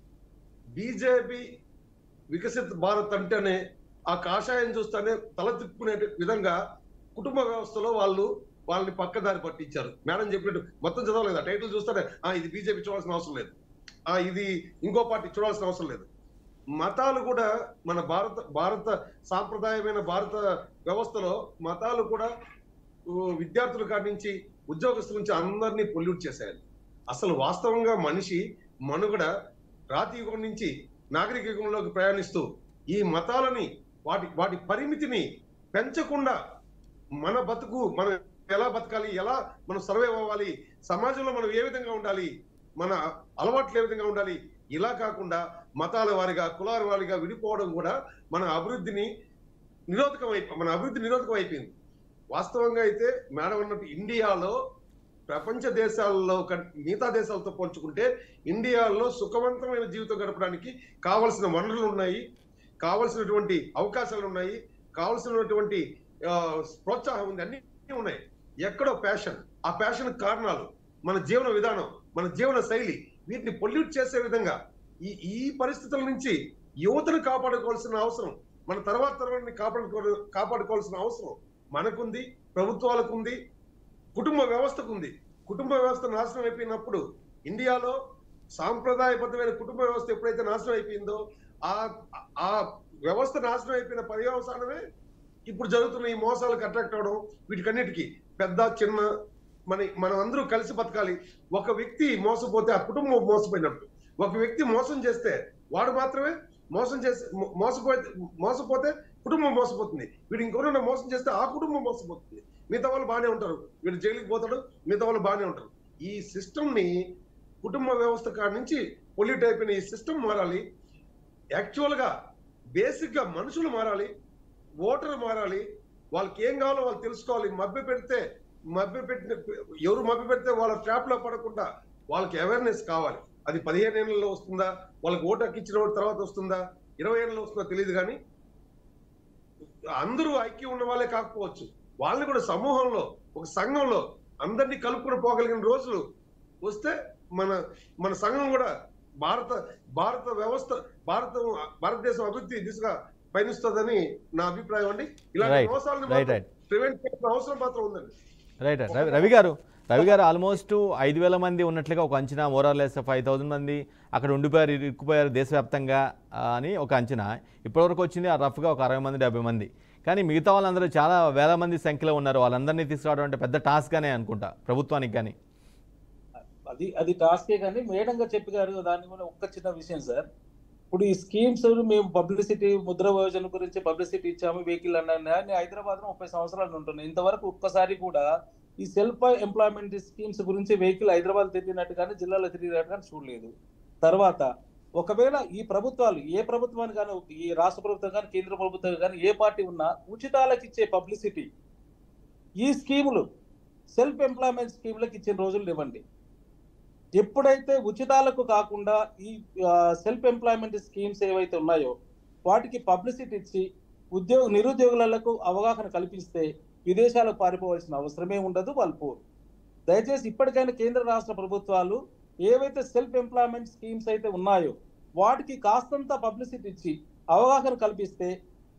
బీజేపీ వికసిత్ భారత్ అంటేనే ఆ కాషాయం చూస్తేనే తల తిప్పుకునే విధంగా కుటుంబ వ్యవస్థలో వాళ్ళు వాళ్ళని పక్కదారి పట్టించారు మేడం చెప్పినట్టు మొత్తం చదవలేదు ఆ టైటిల్ చూస్తేనే ఆ ఇది బీజేపీ చూడాల్సిన అవసరం లేదు ఆ ఇది ఇంకో పార్టీ చూడాల్సిన అవసరం లేదు మతాలు కూడా మన భారత భారత సాంప్రదాయమైన భారత వ్యవస్థలో మతాలు కూడా ఊ, విద్యార్థుల కాడి నుంచి ఉద్యోగస్తుల నుంచి అందరినీ పొల్యూట్ చేశారు అసలు వాస్తవంగా మనిషి మనుగడ రాతి యుగం నుంచి నాగరిక యుగంలోకి ప్రయాణిస్తూ ఈ మతాలని వాటి వాటి పరిమితిని పెంచకుండా మన బతుకు మనం ఎలా బతకాలి ఎలా మనం సర్వైవ్ అవ్వాలి సమాజంలో మనం ఏ విధంగా ఉండాలి మన అలవాట్లు ఏ విధంగా ఉండాలి ఇలా కాకుండా మతాల వారిగా కులాల వారిగా విడిపోవడం కూడా మన అభివృద్ధిని నిరోధకం అయిపో మన అభివృద్ధి నిరోధకం అయిపోయింది వాస్తవంగా అయితే మేడం అన్నట్టు ఇండియాలో ప్రపంచ దేశాల్లో కన్- మిగతా దేశాలతో పోల్చుకుంటే ఇండియాలో సుఖవంతమైన జీవితం గడపడానికి కావలసిన వనరులు ఉన్నాయి కావలసినటువంటి అవకాశాలు ఉన్నాయి కావలసినటువంటి ఆ, ప్రోత్సాహం ఉంది అన్ని ఉన్నాయి ఎక్కడో ప్యాషన్ ఆ ప్యాషన్ కారణాలు మన జీవన విధానం మన జీవన శైలి వీటిని పొల్యూట్ చేసే విధంగా ఈ ఈ పరిస్థితుల నుంచి యువతను కాపాడుకోవాల్సిన అవసరం మన తర్వాత తరాన్ని కాపాడుకో కాపాడుకోవాల్సిన అవసరం మనకుంది ప్రభుత్వాలకు ఉంది కుటుంబ వ్యవస్థకు ఉంది కుటుంబ వ్యవస్థ నాశనం అయిపోయినప్పుడు ఇండియాలో సాంప్రదాయబద్ధమైన కుటుంబ వ్యవస్థ ఎప్పుడైతే నాశనం అయిపోయిందో ఆ ఆ వ్యవస్థ నాశనం అయిపోయిన పర్యవసానమే ఇప్పుడు జరుగుతున్న ఈ మోసాలకు అట్రాక్ట్ అవడం వీటికన్నిటికీ పెద్ద చిన్న మన మనం అందరూ కలిసి బతకాలి ఒక వ్యక్తి మోసపోతే ఆ కుటుంబం మోసపోయినట్టు ఒక వ్యక్తి మోసం చేస్తే వాడు మాత్రమే మోసం చేసి మో- మోసపోతే మోసపోతే కుటుంబం మోసపోతుంది వీడు ఇంకొకరైనా మోసం చేస్తే ఆ కుటుంబం మోసపోతుంది మిగతా వాళ్ళు బాగానే ఉంటారు వీడు జైలుకి పోతాడు మిగతా వాళ్ళు బాగానే ఉంటారు ఈ సిస్టమ్ ని కుటుంబ వ్యవస్థ కాడి నుంచి పొల్యూట్ అయిపోయిన ఈ సిస్టమ్ మారాలి యాక్చువల్ గా బేసిక్ గా మనుషులు మారాలి ఓటర్ మారాలి వాళ్ళకి ఏం కావాలో వాళ్ళు తెలుసుకోవాలి మభ్య పెడితే మభ్య పెట్టిన ఎవరు మభ్య పెడితే వాళ్ళ ట్రాప్ లో పడకుండా వాళ్ళకి అవేర్నెస్ కావాలి అది పదిహేను ఏళ్ళలో వస్తుందా వాళ్ళకి ఓటు హక్కిచ్చిన తర్వాత వస్తుందా ఇరవై ఏళ్ళలో వస్తుందా తెలియదు కానీ అందరూ ఐక్యం ఉన్న వాళ్ళే కాకపోవచ్చు వాళ్ళని కూడా సమూహంలో ఒక సంఘంలో అందరినీ కలుపుకొని పోగలిగిన రోజులు వస్తే మన మన సంఘం కూడా భారత భారత వ్యవస్థ భారత భారతదేశం అభివృద్ధి దిశగా పయనిస్తుందని నా అభిప్రాయం అండి ఇలాంటి Right. మోసాలను రైట్ రైట్ ప్రివెంట్ చేయాల్సిన అవసరం మాత్రం ఉందండి రైట్ రైట్ రవి రవి గారు రవి గారు ఆల్మోస్ట్ ఐదు వేల మంది ఉన్నట్లుగా ఒక అంచనా మోరార్లెస్ ఫైవ్ థౌజండ్ మంది అక్కడ ఉండిపోయారు ఇరుక్కుపోయారు దేశవ్యాప్తంగా ఆ, అని ఒక అంచనా ఇప్పటివరకు వచ్చింది ఆ రఫ్గా ఒక అరవై మంది డెబ్బై మంది కానీ మిగతా వాళ్ళందరూ చాలా వేల మంది సంఖ్యలో ఉన్నారు వాళ్ళందరినీ తీసుకురావడం అంటే పెద్ద టాస్క్ అనే అనుకుంటా ప్రభుత్వానికి కానీ అది అది టాస్కే కానీ మేడం గారు చెప్పి గారు దాని కూడా ఒక్క చిన్న విషయం సార్ ఇప్పుడు ఈ స్కీమ్స్ మేము పబ్లిసిటీ ముద్ర యోజన గురించి పబ్లిసిటీ ఇచ్చాము వెహికల్ అన్నా నేను హైదరాబాద్ లో ముప్పై సంవత్సరాలు ఉంటున్నాను ఇంతవరకు ఒక్కసారి కూడా ఈ సెల్ఫ్ ఎంప్లాయ్మెంట్ స్కీమ్స్ గురించి వెహికల్ హైదరాబాద్ తిరిగినట్టు కానీ జిల్లాలో తిరిగినట్టు కానీ చూడలేదు తర్వాత ఒకవేళ ఈ ప్రభుత్వాలు ఏ ప్రభుత్వాన్ని కానీ ఈ రాష్ట్ర ప్రభుత్వం కానీ కేంద్ర ప్రభుత్వం కానీ ఏ పార్టీ ఉన్నా ఉచితాలకు ఇచ్చే పబ్లిసిటీ ఈ స్కీములు సెల్ఫ్ ఎంప్లాయ్మెంట్ స్కీములకు ఇచ్చిన రోజులు ఇవ్వండి ఎప్పుడైతే ఉచితాలకు కాకుండా ఈ సెల్ఫ్ ఎంప్లాయ్మెంట్ స్కీమ్స్ ఏవైతే ఉన్నాయో వాటికి పబ్లిసిటీ ఇచ్చి ఉద్యోగ నిరుద్యోగులకు అవగాహన కల్పిస్తే విదేశాలకు పారిపోవాల్సిన అవసరమే ఉండదు వాళ్ళు పోరు దయచేసి ఇప్పటికైనా కేంద్ర రాష్ట్ర ప్రభుత్వాలు ఏవైతే సెల్ఫ్ ఎంప్లాయ్మెంట్ స్కీమ్స్ అయితే ఉన్నాయో వాటికి కాస్తంత పబ్లిసిటీ ఇచ్చి అవగాహన కల్పిస్తే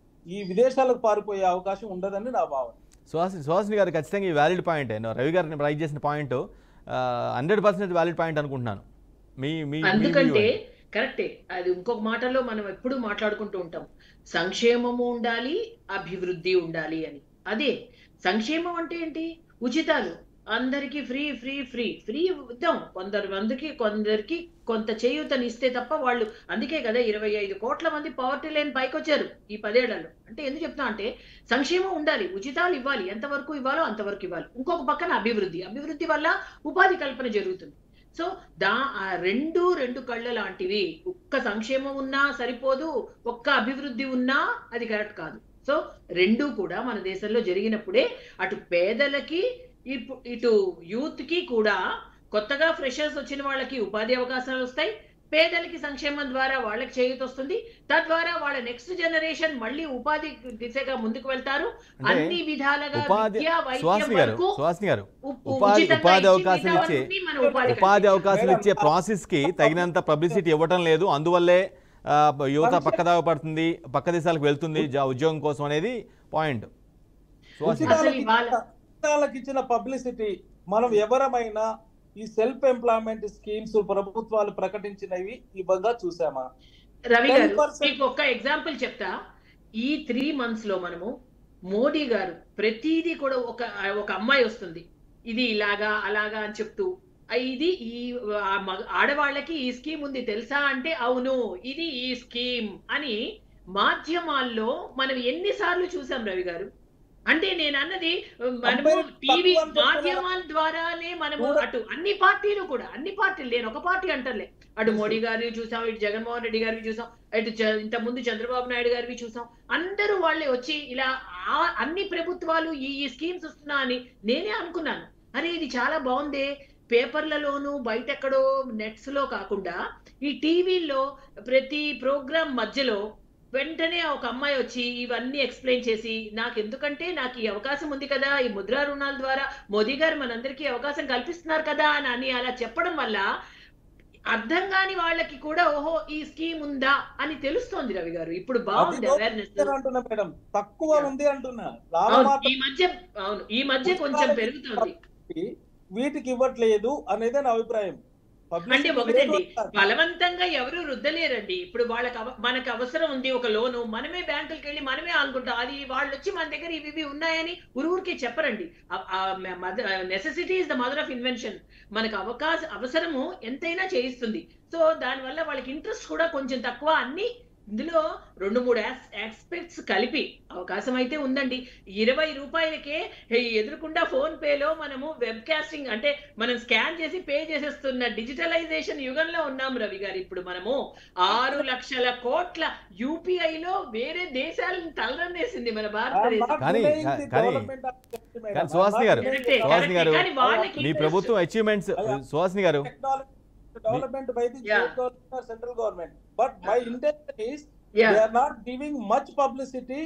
ఈ విదేశాలకు పారిపోయే అవకాశం ఉండదని నా భావన సుహాసిని సుహాసిని గారు ఖచ్చితంగా ఈ వ్యాలిడ్ పాయింట్ రవి గారిని రైజ్ చేసిన point hundred percent valid point అనుకుంటున్నాను మీ మీ మీ అందుకంటే view. కరెక్టే అది ఇంకొక మాటలో మనం ఎప్పుడు మాట్లాడుకుంటూ ఉంటాం సంక్షేమము ఉండాలి అభివృద్ధి ఉండాలి అని అదే సంక్షేమం అంటే ఏంటి ఉచితాలు అందరికీ ఫ్రీ ఫ్రీ ఫ్రీ ఫ్రీ ఇద్దాం కొందరు మందికి కొందరికి కొంత చేయూతని ఇస్తే తప్ప వాళ్ళు అందుకే కదా ఇరవై ఐదు కోట్ల మంది పవర్టీ లైన్ పైకి వచ్చారు ఈ పదేళ్లలో అంటే ఎందుకు చెప్తున్నా అంటే సంక్షేమం ఉండాలి ఉచితాలు ఇవ్వాలి ఎంతవరకు ఇవ్వాలో అంతవరకు ఇవ్వాలి ఇంకొక పక్కన అభివృద్ధి అభివృద్ధి వల్ల ఉపాధి కల్పన జరుగుతుంది సో దా ఆ రెండు రెండు కళ్ళ లాంటివి ఒక్క సంక్షేమం ఉన్నా సరిపోదు ఒక్క అభివృద్ధి ఉన్నా అది కరెక్ట్ కాదు సో రెండు కూడా మన దేశంలో జరిగినప్పుడే అటు పేదలకి ఇప్పు- ఇటు యూత్ కి కూడా కొత్తగా ఫ్రెషర్స్ వచ్చిన వాళ్ళకి ఉపాధి అవకాశాలు వస్తాయి పేదలకి సంక్షేమం ద్వారా వాళ్ళకి చేయూత వస్తుంది తద్వారా వాళ్ళ నెక్స్ట్ జనరేషన్ మళ్ళీ ఉపాధి దిశగా ముందుకు వెళ్తారు అంటే అన్ని విధాలుగా ఉపాధి విద్య వైద్యం సుహాసిని గారు వరకు సుహాసిని గారు ఉ- ఉపాధి- ఉచితంగా ఉపాధి ఇచ్చి అవకాశాలు మిగతా ఇచ్చే- వాటిని మనం ఉపాధి ఉపాధి కల్పించాలి. అవకాశాలు ఇచ్చే మేడం, ప్రాసెస్ కి తగినంత పబ్లిసిటీ ఇవ్వటం లేదు అందువల్లే ఆ, యువత పక్కదావ పడుతుంది పక్క దేశాలకు వెళ్తుంది జా ఉద్యోగం కోసం అనేది పాయింట్ సుహాసిని గారు. అసలు ఇవాళ- ఉచితాలకు ఇచ్చిన పబ్లిసిటీ మనం ఎవరమైనా ఈ సెల్ఫ్ ఎంప్లాయ్మెంట్ స్కీమ్స్ ప్రభుత్వాలు ప్రకటించినవి ఇవ్వగా చూసామా రవి గారు 10% మీకు ఒక్క ఎగ్జాంపుల్ చెప్తా ఈ త్రీ మంత్స్ లో మనము మోడీ గారు ప్రతిదీ కూడా ఒక ఒక అమ్మాయి వస్తుంది ఇది ఇలాగా అలాగా అని చెప్తూ "ఆ, ఇది ఈ ఆ మగ- ఆడవాళ్ళకి ఈ స్కీమ్ ఉంది తెలుసా అంటే అవును ఇది ఈ స్కీమ్ అని మాధ్యమాల్లో మనం ఎన్నిసార్లు చూసాం రవి గారు అంటే నేను అన్నది మనము అబ్బాయి టీవీ తక్కువ అని చెప్తున్నా. మాధ్యమాల ద్వారానే మనము చూడ- అటు అన్ని పార్టీలు కూడా అన్ని పార్టీలు నేను ఒక పార్టీ అంటలే అటు మోడీ గారిని చూసాం ఇటు జగన్మోహన్ రెడ్డి గారిని చూసాం ఇటు చ- ఇంత ముందు చంద్రబాబు నాయుడు గారిని చూసాం అందరూ వాళ్ళే వచ్చి ఇలా ఆ- అన్ని ప్రభుత్వాలు ఈ ఈ స్కీమ్స్ వస్తున్నా అని నేనే అనుకున్నాను అరే ఇది చాలా బాగుందే పేపర్లలోను బయట ఎక్కడో నెట్స్ లో కాకుండా ఈ టీవీల్లో ప్రతి ప్రోగ్రామ్ మధ్యలో వెంటనే ఒక అమ్మాయి వచ్చి ఇవన్నీ ఎక్స్ప్లెయిన్ చేసి నాకు ఎందుకంటే నాకు ఈ అవకాశం ఉంది కదా ఈ ముద్రా రుణాల ద్వారా మోదీ గారు మనందరికీ అవకాశం కల్పిస్తున్నారు కదా అని అని అలా చెప్పడం వల్ల అర్థం కాని వాళ్ళకి కూడా ఓహో ఈ స్కీమ్ ఉందా అని తెలుస్తోంది రవి గారు ఇప్పుడు బాగుంది అది అవేర్నెస్ లోపల అంటున్నా మేడం తక్కువ Yeah. ఉంది అంటున్నా అవును లాభమాత్రం ఈ మధ్య అవును ఈ మధ్య కొంచెం పెరుగుతుంది వీటికి ఇవ్వట్లేదు అనేది నా అభిప్రాయం Publicity అంటే ఒకటండి లేదు అంటారు. బలవంతంగా ఎవరు రుద్దలేరండి ఇప్పుడు వాళ్ళకి అవ- మనకు అవసరం ఉంది ఒక లోను మనమే బ్యాంకులకి వెళ్ళి మనమే అనుకుంటాం అది వాళ్ళు వచ్చి మన దగ్గర ఇవి ఇవి ఉన్నాయని ఊరికి చెప్పరండి necessity is the mother of invention మనకు అవకాశం అవసరము ఎంతైనా చేయిస్తుంది సో దానివల్ల వాళ్ళకి ఇంట్రెస్ట్ కూడా కొంచెం తక్కువ అన్ని ఇందులో రెండు మూడు ఆస్పెక్ట్స్ కలిపి అవకాశం అయితే ఉందండి ఇరవై రూపాయలకే హే, ఎదురుకుండా ఫోన్ పేలో మనము వెబ్ కాస్టింగ్ అంటే మనం స్కాన్ చేసి పే చేసేస్తున్న డిజిటలైజేషన్ యుగంలో ఉన్నాం రవి గారు ఇప్పుడు మనము ఆరు లక్షల కోట్ల UPI లో వేరే దేశాలను తలరనేసింది మన I'm భారతదేశం not కానీ- denying the కానీ- development of country, madam. కానీ సుహాసిని I'm గారు, not కరెక్టే, denying the సుహాసిని గారు, కానీ వాళ్ళకి మీ interest- ప్రభుత్వం అచీవ్మెంట్స్ సుహాసిని గారు technology development by the Yeah. state government or central government. But my intention is Yeah. they are not giving much publicity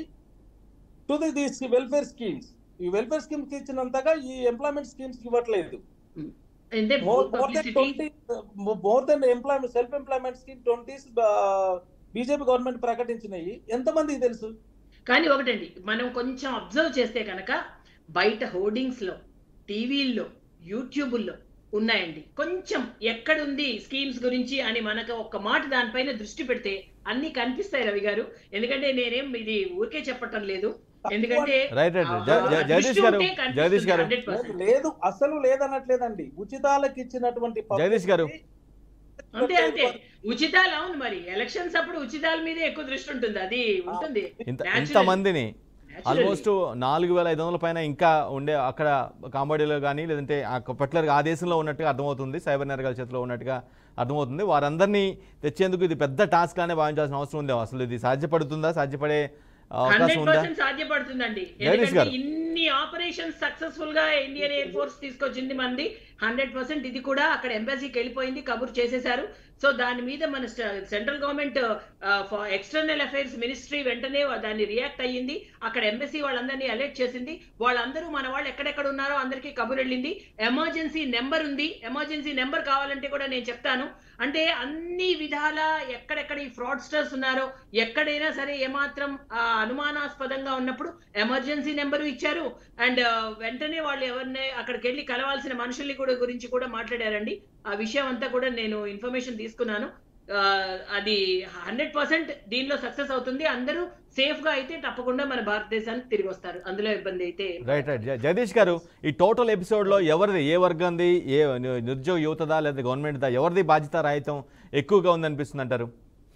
to the these welfare schemes. ఈ welfare schemes కి ఇచ్చినంతగా ఈ ఎంప్లాయ్మెంట్ స్కీమ్స్ కి ఇవ్వట్లేదు అంటే more more than publicity- twenty more than employment self employment scheme twenties BJP government ప్రకటించినాయి ఎంతమందికి తెలుసు కానీ ఒకటండి మనం కొంచెం అబ్జర్వ్ చేస్తే కనుక బయట హోర్డింగ్స్ లో టీవీల్లో యూట్యూబుల్లో ఉన్నాయండి కొంచెం ఎక్కడుంది స్కీమ్స్ గురించి అని మనకు ఒక మాట దానిపైన దృష్టి పెడితే అన్ని కనిపిస్తాయి రవి గారు ఎందుకంటే నేనేం ఇది ఊరికే చెప్పటం లేదు ఎందుకంటే రైట్ రైట్ ఆ, జ- జ- దృష్టి జగదీష్ గారు ఉంటే కనిపిస్తుంది జగదీష్ గారు 100%. లేదు అసలు లేదనట్లేదండి ఉచితాలకు ఇచ్చినటువంటి జగదీష్ గారు. అంతే అంతే ఉచితాలు అవును మరి ఎలక్షన్స్ అప్పుడు ఉచితాల మీద ఎక్కువ దృష్టి ఉంటుంది అది ఉంటుంది ఇంత Naturally. ఇంతమందిని Naturally. ఆల్మోస్ట్ నాలుగు వేల ఐదు వందల పైన ఇంకా ఉండే అక్కడ కాంబోడియాలో కానీ లేదంటే పర్టికులర్గా ఆ దేశంలో ఉన్నట్టుగా అర్థమవుతుంది సైబర్ నేరగాల చేతిలో ఉన్నట్టుగా అర్థమవుతుంది వారందరినీ తెచ్చేందుకు ఇది పెద్ద టాస్క్ అనే భావించాల్సిన అవసరం ఉంది అసలు ఇది సాధ్యపడుతుందా సాధ్యపడే అవకాశం హండ్రెడ్ ఉందా పర్సెంట్ సాధ్యపడుతుందండి జగదీష్ ఎందుకంటే గారు. ఇన్ని ఆపరేషన్స్ సక్సెస్ఫుల్ గా ఇండియన్ ఎయిర్ ఫోర్స్ తీసుకొచ్చింది మంది హండ్రెడ్ పర్సెంట్ ఇది కూడా అక్కడ ఎంబసీకి వెళ్ళిపోయింది కబుర్ చేసేశారు సో దాని మీద మన central government external affairs ministry వెంటనే దాన్ని రియాక్ట్ అయ్యింది అక్కడ ఎంబసీ వాళ్ళందరినీ అలర్ట్ చేసింది వాళ్ళందరూ మన వాళ్ళు ఎక్కడెక్కడ ఉన్నారో అందరికీ కబుర్ వెళ్ళింది ఎమర్జెన్సీ నెంబర్ ఉంది ఎమర్జెన్సీ నెంబర్ కావాలంటే కూడా నేను చెప్తాను అంటే అన్ని విధాల ఎక్కడెక్కడ ఈ ఫ్రాడ్స్టర్స్ ఉన్నారో ఎక్కడైనా సరే ఏమాత్రం ఆ, అనుమానాస్పదంగా ఉన్నప్పుడు ఎమర్జెన్సీ నెంబరు ఇచ్చారు అండ్ వెంటనే వాళ్ళు ఎవరిని అక్కడికి వెళ్ళి కలవాల్సిన మనుషుల్ని కూడా గురించి కూడా మాట్లాడారండి ఆ విషయం అంతా కూడా నేను ఇన్ఫర్మేషన్ తీసుకున్నాను ఆ, అది హండ్రెడ్ పర్సెంట్ దీనిలో సక్సెస్ అవుతుంది అందరూ సేఫ్ గా అయితే తప్పకుండా మన భారతదేశానికి తిరిగి వస్తారు అందులో ఇబ్బంది అయితే ఏం రైట్ రైట్ జ- జగదీష్ గారు ఈ టోటల్ ఎపిసోడ్లో ఎవరిది ఏ వర్గంది ఏ ని- నిరుద్యోగ యువతదా లేదా గవర్నమెంట్దా ఎవరిది బాధ్యత రాహిత్యం ఎక్కువగా ఉందనిపిస్తుంది అంటారు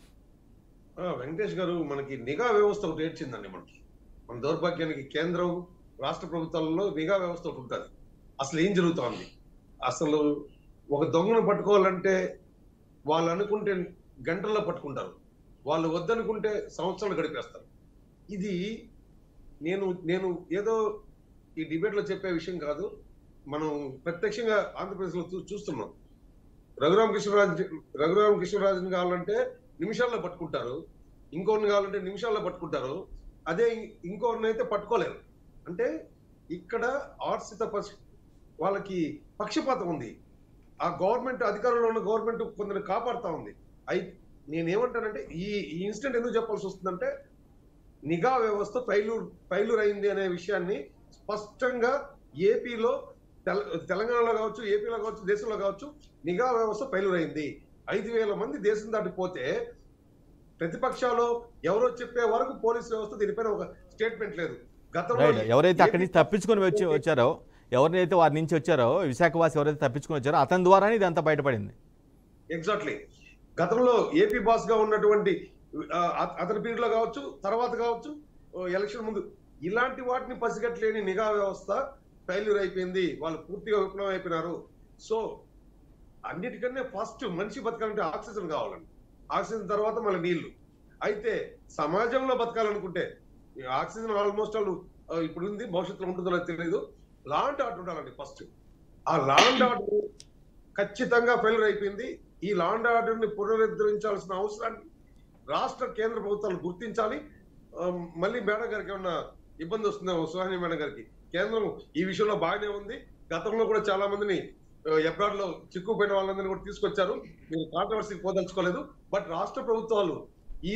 ఆ, వెంకటేష్ గారు మనకి నిఘా వ్యవస్థ ఒకటి ఏడ్చిందండి మనకి మన దౌర్భాగ్యానికి కేంద్రం రాష్ట్ర ప్రభుత్వాలలో నిఘా వ్యవస్థ ఒకటి ఉంటుంది అసలు ఏం జరుగుతోంది అసలు ఒక దొంగను పట్టుకోవాలంటే వాళ్ళు అనుకుంటే గంటల్లో పట్టుకుంటారు వాళ్ళు వద్దనుకుంటే సంవత్సరాలు గడిపేస్తారు ఇది నేను నేను ఏదో ఈ డిబేట్లో చెప్పే విషయం కాదు మనం ప్రత్యక్షంగా ఆంధ్రప్రదేశ్లో చూ- చూస్తున్నాం రఘురామ కృష్ణరాజు రఘురామ కృష్ణరాజుని కావాలంటే నిమిషాల్లో పట్టుకుంటారు ఇంకోరిని కావాలంటే నిమిషాల్లో పట్టుకుంటారు అదే ఇం- ఇంకోరిని అయితే పట్టుకోలేరు అంటే ఇక్కడ ఆర్సిత పక్ష- వాళ్ళకి పక్షపాతం ఉంది ఆ గవర్నమెంట్ అధికారంలో ఉన్న గవర్నమెంట్ కొందరు కాపాడుతా ఉంది అయి నేనేమంటానంటే ఈ ఈ ఇన్సిడెంట్ ఎందుకు చెప్పాల్సి వస్తుందంటే నిఘా వ్యవస్థ ఫైలూర్ ఫైలూర్ అయింది అనే విషయాన్ని స్పష్టంగా ఏపీలో తెల తెలంగాణలో కావచ్చు ఏపీలో కావచ్చు దేశంలో కావచ్చు నిఘా వ్యవస్థ ఫైలూర్ అయింది ఐదు వేల మంది దేశం దాటిపోతే ప్రతిపక్షాలు ఎవరో చెప్పే వరకు పోలీస్ వ్యవస్థ దీనిపైన ఒక స్టేట్మెంట్ లేదు గతంలో రైట్ ఎవరైతే అక్కడి నుంచి ఏపీ- తప్పించుకొని వచ్చి వచ్చారో ఎవరినైతే వారి నుంచి వచ్చారో విశాఖవాసి ఎవరైతే తప్పించుకొని వచ్చారో అతని ద్వారానే ఇదంతా బయటపడింది ఎగ్జాక్ట్లీ గతంలో ఏపీ బాస్ గా ఉన్నటువంటి ఆ, అత- అతని పీరియడ్ లో కావచ్చు తర్వాత కావచ్చు ఓ ఎలక్షన్ ముందు ఇలాంటి వాటిని పసిగట్టలేని నిఘా వ్యవస్థ ఫెయిల్యూర్ అయిపోయింది వాళ్ళు పూర్తిగా విఫలం అయిపోయినారు సో అన్నిటికన్నా ఫస్ట్ మనిషి బతకాలంటే ఆక్సిజన్ కావాలండి ఆక్సిజన్ తర్వాత మళ్ళీ నీళ్లు అయితే సమాజంలో బతకాలనుకుంటే ఈ ఆక్సిజన్ ఆల్మోస్ట్ వాళ్ళు ఆ, ఇప్పుడు ఉంది భవిష్యత్తులో ఉంటుందో లేదో తెలియదు లా అండ్ ఆర్డర్ ఉండాలండి ఫస్ట్ ఆ లా అండ్ ఆర్డర్ ఖచ్చితంగా ఫెయిల్యూర్ అయిపోయింది ఈ లా అండ్ ఆర్డర్ ని పునరుద్ధరించాల్సిన అవసరాన్ని రాష్ట్ర కేంద్ర ప్రభుత్వాలు గుర్తించాలి ఆ, మళ్ళీ మేడం గారికి ఏమన్నా ఇబ్బంది వస్తుందేమో సుహాని మేడం గారికి కేంద్రం ఈ విషయంలో బాగానే ఉంది గతంలో కూడా చాలా మందిని ఎబ్రాడ్ లో చిక్కుపోయిన వాళ్ళందరినీ కూడా తీసుకొచ్చారు మీరు కాంట్రవర్సీకి పోదలుచుకోలేదు బట్ రాష్ట్ర ప్రభుత్వాలు ఈ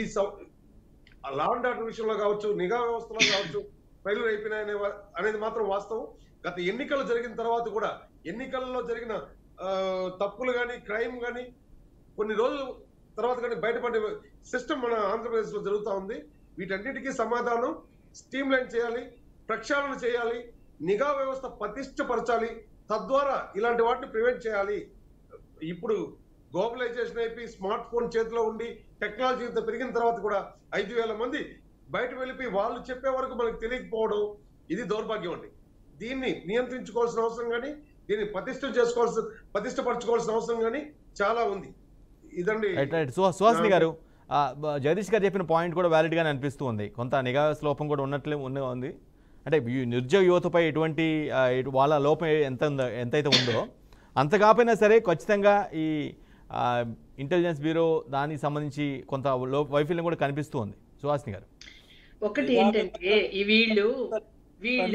లా అండ్ ఆర్డర్ విషయంలో కావచ్చు నిఘా వ్యవస్థలో కావచ్చు ఫెయిల్యూర్ అయిపోయినాయనే వా- అనేది మాత్రం వాస్తవం గత ఎన్నికలు జరిగిన తర్వాత కూడా ఎన్నికల్లో జరిగిన ఆ, తప్పులు కానీ క్రైమ్ కానీ కొన్ని రోజులు తర్వాత కానీ బయటపడే సిస్టమ్ మన ఆంధ్రప్రదేశ్ లో జరుగుతూ ఉంది వీటన్నిటికీ సమాధానం స్ట్రీమ్ లైన్ చేయాలి ప్రక్షాళన చేయాలి నిఘా వ్యవస్థ పటిష్టపరచాలి తద్వారా ఇలాంటి వాటిని ప్రివెంట్ చేయాలి ఇప్పుడు గ్లోబలైజేషన్ అయిపోయి స్మార్ట్ ఫోన్ చేతిలో ఉండి టెక్నాలజీ ఇంత పెరిగిన తర్వాత కూడా ఐదు వేల మంది బయట వెళ్ళిపోయి వాళ్ళు చెప్పే వరకు మనకు తెలియకపోవడం ఇది దౌర్భాగ్యం అండి దీన్ని నియంత్రించుకోవాల్సిన అవసరం కానీ దీన్ని పటిష్టం చేసుకోవాల్సిన పటిష్టపరచుకోవాల్సిన అవసరం కానీ చాలా ఉంది ఇదండి రైట్ రైట్ సు సుహాసిని గారు ఆ, బ- జగదీష్ గారు చెప్పిన పాయింట్ కూడా వ్యాలిడ్గానే అనిపిస్తూ ఉంది కొంత నిఘా వ్యవస్థ లోపం కూడా ఉన్నట్లే ఉన్న ఉంది అంటే యు- నిరుద్యోగ యువతపై ఎటువంటి ఆ, ఇటు వాళ్ళ లోపం ఎంత ఉందో ఎంతైతే ఉందో అంత కాకపోయినా సరే ఖచ్చితంగా ఈ ఇంటెలిజెన్స్ బ్యూరో దానికి సంబంధించి కొంత లో వైఫల్యం కూడా కనిపిస్తూ ఉంది సుహాసిని గారు ఒకటి ఏంటంటే ఈ వీళ్ళు వీళ్ళు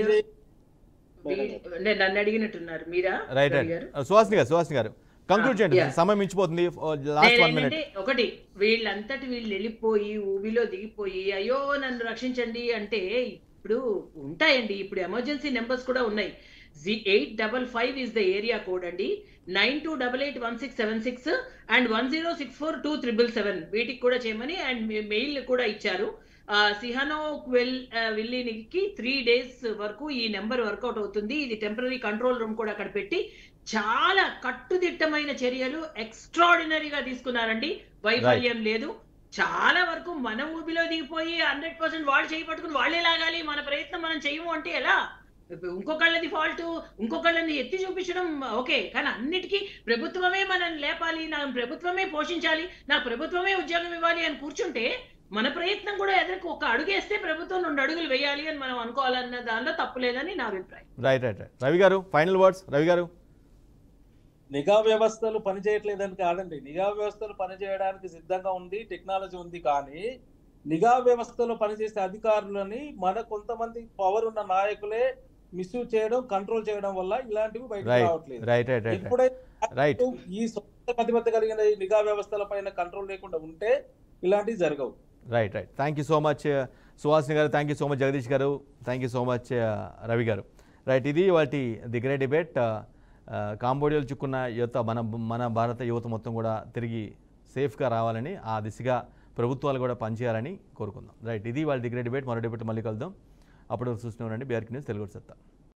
వీళ్ళు- నేను నన్ను అడిగినట్టున్నారు మీరా రైట్ రవి రైట్ గారు? సుహాసిని గారు సుహాసిని గారు కంక్లూడ్ చేయండి yeah. సమయం మించిపోతుంది లాస్ట్ వన్ మినిట్ నేనేంటంటే ఒకటి వీళ్ళంతటి వీళ్ళు వెళ్ళిపోయి ఊబిలో దిగిపోయి అయ్యో నన్ను రక్షించండి అంటే ఇప్పుడు ఉంటాయండి ఇప్పుడు ఎమర్జెన్సీ నెంబర్స్ కూడా ఉన్నాయి G eight double five is the area code అండి nine two double eight one six seven six and one zero six four two triple seven వీటికి కూడా చేయమని అండ్ మెయిల్ కూడా ఇచ్చారు ఆ, సిహానో వెల్ విల్లీనికి త్రీ డేస్ వరకు ఈ నెంబర్ వర్కౌట్ అవుతుంది ఇది టెంపరీ కంట్రోల్ రూమ్ కూడా అక్కడ పెట్టి చాలా కట్టుదిట్టమైన చర్యలు ఎక్స్ట్రాడినరీగా తీసుకున్నారండి వైఫల్యం లేదు చాలా వరకు మన ఊబిలో దిగిపోయి హండ్రెడ్ పర్సెంట్ వాళ్ళు చేయి పట్టుకుని వాళ్ళే లాగాలి మన ప్రయత్నం మనం చేయము అంటే ఎలా ఇప్పుడు ఇంకొకళ్ళది ఫాల్ట్ ఇంకొకళ్ళని ఎత్తి చూపించడం ఓకే కానీ అన్నిటికీ ప్రభుత్వమే మనల్ని లేపాలి నా ప్రభుత్వమే పోషించాలి నా ప్రభుత్వమే ఉద్యోగం ఇవ్వాలి అని కూర్చుంటే మన ప్రయత్నం కూడా ఎదురుకు ఒక అడుగేస్తే ప్రభుత్వం రెండు అడుగులు వేయాలి అని మనం అనుకోవాలన్న దానిలో తప్పు లేదని నా అభిప్రాయం రైట్ రైట్ రైట్ రవి గారు ఫైనల్ వర్డ్స్ రవి గారు నిఘా వ్యవస్థలు పనిచేయట్లేదని కాదండి నిఘా వ్యవస్థలు పనిచేయడానికి సిద్ధంగా ఉంది టెక్నాలజీ ఉంది కానీ నిఘా వ్యవస్థలో పనిచేసే అధికారులని మన కొంతమంది పవర్ ఉన్న నాయకులే మిస్యూజ్ చేయడం కంట్రోల్ చేయడం వల్ల ఇలాంటివి బయటకు రైట్ రావట్లేదు రైట్ రైట్ రైట్ ఎప్పుడైతే రైట్ ఈ సొంత ప్రతిబద్ధత కలిగిన ఈ నిఘా వ్యవస్థల పైన కంట్రోల్ లేకుండా ఉంటే ఇలాంటివి జరగవు right right thank you so much Suhasini గారు thank you so much Jagdish గారు thank you so much Ravi గారు రైట్ ఇది వాటి ది గ్రేట్ డిబేట్ కాంబోడియాలో చిక్కున్న యువత మన మన భారత యువత మొత్తం కూడా తిరిగి సేఫ్గా రావాలని ఆ దిశగా ప్రభుత్వాలు కూడా పనిచేయాలని కోరుకుందాం రైట్ ఇది వాళ్ళ ది గ్రేట్ డిబేట్ మరో డిబేట్ మళ్ళీ కలుద్దాం అప్పుడు చూస్తూనే ఉండండి బీఆర్కి న్యూస్ తెలుగు సత్తా